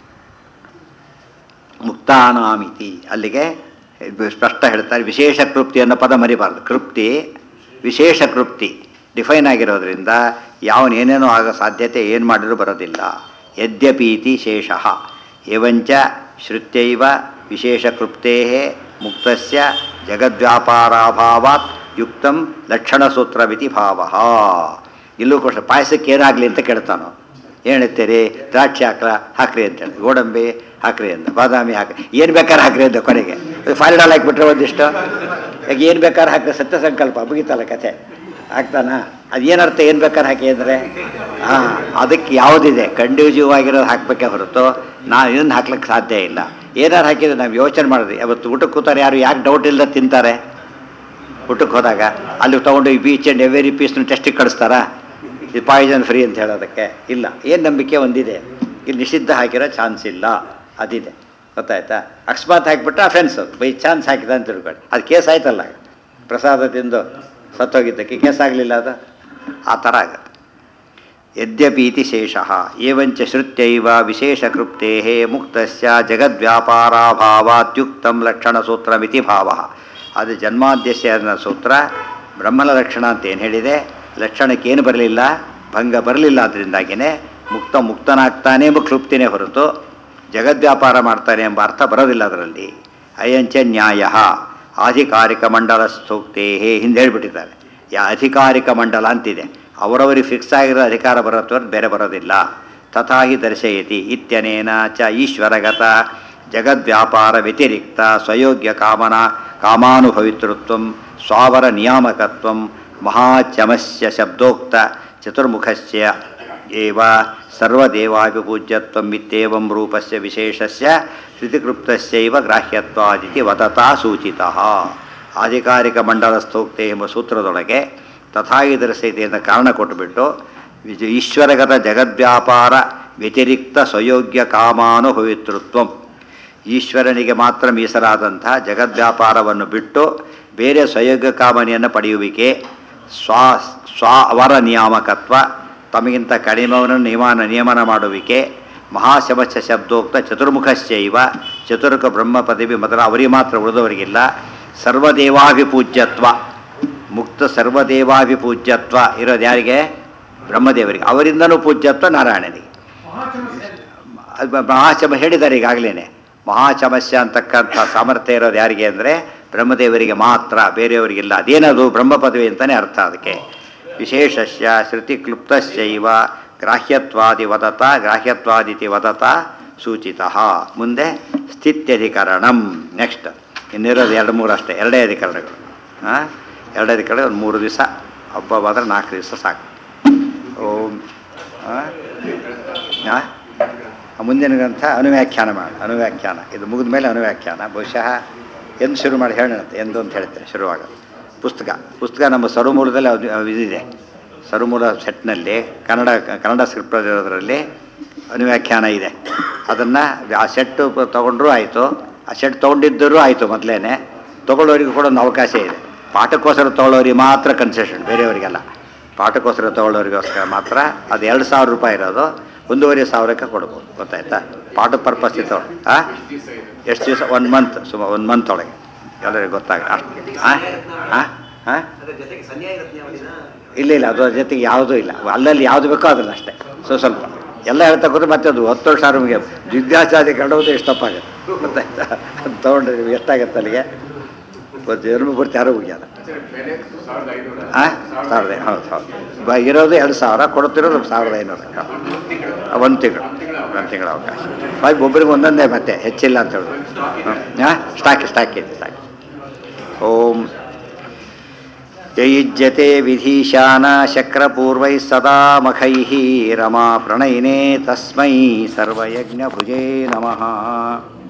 ಮುಕ್ತಾನಾಮಿತಿ ಅಲ್ಲಿಗೆ ಇದು ಸ್ಪಷ್ಟ ಹೇಳ್ತಾರೆ ವಿಶೇಷ ಕೃಪ್ತಿ ಅನ್ನೋ ಪದ ಮರಿಬಾರ್ದು ಕೃಪ್ತಿ ವಿಶೇಷ ಕೃಪ್ತಿ ಡಿಫೈನ್ ಆಗಿರೋದ್ರಿಂದ ಯಾವನೇನೇನೋ ಆಗೋ ಸಾಧ್ಯತೆ ಏನು ಮಾಡಿದರೂ ಬರೋದಿಲ್ಲ ಯದ್ಯಪೀತಿ ಶೇಷಃ ಏವಂಚ ಶ್ರುತ್ಯೈವ ವಿಶೇಷ ಕೃಪ್ತೇ ಮುಕ್ತಸ್ಯ ಜಗದ್ವ್ಯಾಪಾರಾಭಾವಾತ್ ಯುಕ್ತಂ ಲಕ್ಷಣಸೂತ್ರವಿತಿ ಭಾವ ಇಲ್ಲೂ ಕೂಡ ಪಾಯಸಕ್ಕೆ ಏನಾಗಲಿ ಅಂತ ಕೇಳ್ತಾನೋ ಏನು ಹೇಳ್ತೀರಿ ದ್ರಾಕ್ಷಿ ಹಾಕ್ಲ ಹಾಕ್ರಿ ಅಂತೇಳಿ ಗೋಡಂಬಿ ಹಾಕ್ರಿ ಅಂತ ಬಾದಾಮಿ ಹಾಕ್ರಿ ಏನು ಬೇಕಾದ್ರೆ ಹಾಕ್ರಿ ಅಂತ ಕೊನೆಗೆ ಫಾರಿಡಾಲ್ ಹಾಕ್ಬಿಟ್ರೆ ಒಂದಿಷ್ಟು ಈಗ ಏನು ಬೇಕಾದ್ರೆ ಹಾಕ್ರಿ ಸತ್ಯ ಸಂಕಲ್ಪ ಮುಗಿತಲ್ಲ ಕಥೆ ಆಗ್ತಾನ ಅದು ಏನರ್ಥ ಏನು ಬೇಕಾದ್ರೆ ಹಾಕಿ ಅಂದರೆ ಹಾಂ ಅದಕ್ಕೆ ಯಾವುದಿದೆ ಕಂಡ್ಯೂಸಿವ್ ಆಗಿರೋದು ಹಾಕ್ಬೇಕೇ ಹೊರತು ನಾವು ಇದನ್ನು ಹಾಕ್ಲಿಕ್ಕೆ ಸಾಧ್ಯ ಇಲ್ಲ ಏನಾರು ಹಾಕಿದ್ರೆ ನಾವು ಯೋಚನೆ ಮಾಡಿದ್ವಿ ಅವತ್ತು ಊಟಕ್ಕೆ ಕೂತಾರೆ ಯಾರು ಯಾಕೆ ಡೌಟ್ ಇಲ್ಲದೆ ತಿಂತಾರೆ ಊಟಕ್ಕೆ ಹೋದಾಗ ಅಲ್ಲಿ ತೊಗೊಂಡು ಈ ಬೀಚ್ ಆ್ಯಂಡ್ ಎವೆರಿ ಪೀಸ್ನ ಟೆಸ್ಟಿಗೆ ಕಳಿಸ್ತಾರಾ ಇದು ಪಾಯ್ಸನ್ ಫ್ರೀ ಅಂತ ಹೇಳೋದಕ್ಕೆ ಇಲ್ಲ ಏನು ನಂಬಿಕೆ ಒಂದಿದೆ ಇಲ್ಲಿ ನಿಷಿದ್ಧ ಹಾಕಿರೋ ಚಾನ್ಸ್ ಇಲ್ಲ ಅದಿದೆ ಗೊತ್ತಾಯ್ತಾ ಅಕಸ್ಮಾತ್ ಹಾಕಿಬಿಟ್ರೆ ಅಫೆನ್ಸ್ ಬೈ ಚಾನ್ಸ್ ಹಾಕಿದ ಅಂತ ತಿಳ್ಕೊಳ್ಳಿ ಅದು ಕೇಸ್ ಆಯ್ತಲ್ಲ ಪ್ರಸಾದ ತಿಂದು ಸತ್ತೋಗಿದ್ದಕ್ಕೆ ಕೇಸ್ ಆಗಲಿಲ್ಲ ಅದು ಆ ಥರ ಆಗುತ್ತೆ ಯದ್ಯಪೀತಿ ಶೇಷಃ ಏವಂಚ ಶ್ರುತ್ಯೈವ ವಿಶೇಷಕೃಪ್ತೇ ಮುಕ್ತಸ್ಯ ಜಗದ್ವ್ಯಾಪಾರಾಭಾವಾತ್ಯುಕ್ತಂ ಲಕ್ಷಣಸೂತ್ರಮಿತಿ ಭಾವ ಅದು ಜನ್ಮಾದ್ಯಸ್ಯ ಅನ್ನೋ ಸೂತ್ರ ಬ್ರಹ್ಮನ ಲಕ್ಷಣ ಅಂತ ಏನು ಹೇಳಿದೆ ಲಕ್ಷಣಕ್ಕೆ ಏನು ಬರಲಿಲ್ಲ ಭಂಗ ಬರಲಿಲ್ಲ ಅದರಿಂದಾಗಿಯೇ ಮುಕ್ತ ಮುಕ್ತನಾಗ್ತಾನೆ ಎಂಬ ಕ್ಲುಪ್ತಿನೇ ಹೊರತು ಜಗದ್ವ್ಯಾಪಾರ ಮಾಡ್ತಾನೆ ಎಂಬ ಅರ್ಥ ಬರೋದಿಲ್ಲ ಅದರಲ್ಲಿ ಅಯಂಚ ನ್ಯಾಯ ಆಧಿಕಾರಿಕ ಮಂಡಲ ಸ್ತೋಕ್ತೇ ಹಿಂದೆ ಹೇಳ್ಬಿಟ್ಟಿದ್ದಾರೆ ಯಾ ಅಧಿಕಾರಿಕ ಮಂಡಲ ಅಂತಿದೆ ಅವರವರಿಗೆ ಫಿಕ್ಸ್ ಆಗಿರೋ ಅಧಿಕಾರ ಬರೋತ್ವ ಬೇರೆ ಬರೋದಿಲ್ಲ ತಥಾಹಿ ದರ್ಶಯತಿ ಇತ್ಯನೇನ ಚ ಈಶ್ವರಗತ ಜಗದ್ವ್ಯಾಪಾರ ವ್ಯತಿರಿಕ್ತ ಸ್ವಯೋಗ್ಯ ಕಾಮನ ಕಾಮಾನುಭವಿತೃತ್ವ ಸ್ವಾವರ ನಿಯಾಮಕತ್ವ ಮಹಾಚಮಸ್ಯ ಶಬ್ದೋಕ್ತ ಚತುರ್ಮುಖಸ್ಯ ಏವ ಸರ್ವದೇವಾಭಿಪೂಜ್ಯತ್ವಂ ಇತ್ಯೇವಂ ರೂಪಸ್ಯ ವಿಶೇಷಸ್ಯ ಶ್ರುತಿಕೃಪ್ತಸ್ಯೈವ ಗ್ರಾಹ್ಯತ್ವಾದಿತಿ ವದತಾ ಸೂಚಿತಃ ಆಧಿಕಾರಿಕ ಮಂಡಲ ಸ್ತೋಕ್ತೆ ಎಂಬ ಸೂತ್ರದೊಳಗೆ ತಥಾಗಿ ದರ್ಶೈತೆ ಅಂತ ಕಾರಣ ಕೊಟ್ಟುಬಿಟ್ಟು ವಿಜ- ಈಶ್ವರಗತ ಜಗದ್ವ್ಯಾಪಾರ ವ್ಯತಿರಿಕ್ತ ಸ್ವಯೋಗ್ಯ ಕಾಮಾನುಭವಿತೃತ್ವಂ ಈಶ್ವರನಿಗೆ ಮಾತ್ರ ಮೀಸಲಾದಂತಹ ಜಗದ್ವ್ಯಾಪಾರವನ್ನು ಬಿಟ್ಟು ಬೇರೆ ಸ್ವಯೋಗ್ಯ ಕಾಮನೆಯನ್ನು ಪಡೆಯುವಿಕೆ ಸ್ವ ಸ್ವ ಅವರ ನಿಯಾಮಕತ್ವ ತಮಗಿಂತ ಕಡಿಮೆಯವರನ್ನು ನಿಯಮನ ನಿಯಮನ ಮಾಡುವಿಕೆ ಮಹಾಶಮಸ್ಯ ಶಬ್ದೋಕ್ತ ಚತುರ್ಮುಖಶ್ಚೈವ ಚತುರ್ಕ ಬ್ರಹ್ಮ ಪದವಿ ಮೊದಲ ಅವರಿಗೆ ಮಾತ್ರ ಉಳಿದವರಿಗಿಲ್ಲ ಸರ್ವದೇವಾಭಿಪೂಜ್ಯತ್ವ ಮುಕ್ತ ಸರ್ವದೇವಾಭಿಪೂಜ್ಯತ್ವ ಇರೋದು ಯಾರಿಗೆ ಬ್ರಹ್ಮದೇವರಿಗೆ ಅವರಿಂದನೂ ಪೂಜ್ಯತ್ವ ನಾರಾಯಣನಿಗೆ ಮಹಾಚಮಸ್ಯ ಅದು ಮಹಾಚಮ ಹೇಳಿದ್ದಾರೆ ಈಗಾಗಲೇ ಮಹಾಚಮಸ್ಯ ಅಂತಕ್ಕಂಥ ಸಾಮರ್ಥ್ಯ ಇರೋದು ಯಾರಿಗೆ ಅಂದರೆ ಬ್ರಹ್ಮದೇವರಿಗೆ ಮಾತ್ರ ಬೇರೆಯವರಿಗಿಲ್ಲ ಅದೇನದು ಬ್ರಹ್ಮ ಪದವಿ ಅಂತಲೇ ಅರ್ಥ ಅದಕ್ಕೆ ವಿಶೇಷಸ್ಯ ಶ್ರುತಿ ಕ್ಲುಪ್ತಶ್ಚೈವ ಗ್ರಾಹ್ಯತ್ವಾದಿ ವದತ ಗ್ರಾಹ್ಯತ್ವಾದಿತಿ ವದತ ಸೂಚಿತ ಮುಂದೆ ಸ್ಥಿತ್ಯಧಿಕರಣಂ ನೆಕ್ಸ್ಟ್ ಇನ್ನಿರೋದು ಎರಡು ಮೂರು ಅಷ್ಟೇ ಎರಡೇ ಅಧಿಕರಣಗಳು ಹಾಂ ಎರಡೇ ಅಧಿಕರಣ ಒಂದು ಮೂರು ದಿವಸ ಹಬ್ಬ ಹೋದ್ರೆ ನಾಲ್ಕು ದಿವಸ ಸಾಕು ಓಂ ಹಾಂ ಹಾಂ ಮುಂದಿನ ಗ್ರಂಥ ಅನುವ್ಯಾಖ್ಯಾನ ಮಾಡಿ ಅನುವ್ಯಾಖ್ಯಾನ ಇದು ಮುಗಿದ ಮೇಲೆ ಅನುವ್ಯಾಖ್ಯಾನ ಬಹುಶಃ ಎಂದು ಶುರು ಮಾಡಿ ಹೇಳೋಣ ಎಂದು ಅಂತ ಹೇಳ್ತೇನೆ ಶುರುವಾಗೋದು ಪುಸ್ತಕ ಪುಸ್ತಕ ನಮ್ಮ ಸರ್ವಮೂಲದಲ್ಲಿ ಅದು ಅದು ಇದಿದೆ ಸರುಮೂಲ ಸೆಟ್ನಲ್ಲಿ ಕನ್ನಡ ಕನ್ನಡ ಸ್ಕ್ರಿಪ್ಟ್ ಇರೋದ್ರಲ್ಲಿ ಅನುವ್ಯಾಖ್ಯಾನ ಇದೆ ಅದನ್ನು ಆ ಸೆಟ್ಟು ತೊಗೊಂಡ್ರೂ ಆಯಿತು ಆ ಸೆಟ್ ತೊಗೊಂಡಿದ್ದರೂ ಆಯಿತು ಮೊದಲೇ ತೊಗೊಳ್ಳೋರಿಗೂ ಕೂಡ ಒಂದು ಅವಕಾಶ ಇದೆ ಪಾಠಕ್ಕೋಸ್ಕರ ತೊಗೊಳ್ಳೋರಿಗೆ ಮಾತ್ರ ಕನ್ಸೆಷನ್ ಬೇರೆಯವರಿಗೆಲ್ಲ ಪಾಠಕ್ಕೋಸ್ಕರ ತೊಗೊಳ್ಳೋರಿಗೋಸ್ಕರ ಮಾತ್ರ ಅದು ಎರಡು ಸಾವಿರ ರೂಪಾಯಿ ಇರೋದು ಒಂದೂವರೆ ಸಾವಿರಕ್ಕೆ ಕೊಡ್ಬೋದು ಗೊತ್ತಾಯ್ತಾ ಪಾಠ ಪರ್ಪಸ್ ಇತ್ತು ಹಾಂ ಎಷ್ಟು ದಿವಸ ಒನ್ ಮಂತ್ ಸುಮಾರು ಒನ್ ಮಂತ್ ಒಳಗೆ ಎಲ್ಲರಿಗೂ ಗೊತ್ತಾಗ ಅಷ್ಟು ಹಾಂ ಹಾಂ ಹಾಂ ಅದ್ರ ಜೊತೆಗೆ ಸನ್ಯಾಯ ರತ್ನಾವಳಿನ ಇಲ್ಲ ಇಲ್ಲ ಅದ್ರ ಜೊತೆಗೆ ಯಾವುದೂ ಇಲ್ಲ ಅಲ್ಲಲ್ಲಿ ಯಾವುದು ಬೇಕೋ ಅದನ್ನ ಅಷ್ಟೇ ಸೊ ಸ್ವಲ್ಪ ಎಲ್ಲ ಹೇಳ್ತಾ ಕೂತ್ರೆ ಮತ್ತೆ ಅದು ಹತ್ತು ವರ್ಷ ನಮಗೆ ಜಿಜ್ಞಾಸಾದಿ ಕಂಡೋದು ಎಷ್ಟಪ್ಪಾಗುತ್ತೆ ಗೊತ್ತಾಯ್ತಾ ಅದು ತೊಗೊಂಡ್ರೆ ನೀವು ಎಷ್ಟಾಗತ್ತೆ ಅಲ್ಲಿಗೆ ಒಂದು ಜನ್ಮ ಬರ್ತಿ ಯಾರು ಹೋಗ್ಯಾರ ಬೆಲೆ ಸಾವಿರದ ಐನೂರ ಹಾಂ ಸಾವಿರದ ಹೌದು ಹೌದು ಬ ಇರೋದು ಎರಡು ಸಾವಿರ ಕೊಡ್ತಿರೋದು ಸಾವಿರದ ಐನೂರು ಒಂದು ತಿಂಗಳು ಒಂದು ತಿಂಗಳ ಅವಕಾಶ ಬಾಯ್ ಒಬ್ಬರಿಗೆ ಒಂದೊಂದೇ ಮತ್ತೆ ಹೆಚ್ಚಿಲ್ಲ ಅಂತ ಹೇಳಿದ್ರು ಹಾಂ ಸ್ಟಾಕ್ ಸ್ಟಾಕ್ ಇದೆ ಸ್ಟಾಕ್ ಓಂ ಯಯುಜ್ಯತೆ ವಿಧೀಶಾನ ಶಕ್ರಪೂರ್ವೈः ಸದಾ ಮಖೈः रमा प्रणयिने तस्मै सर्वयज्ञभुजे नमः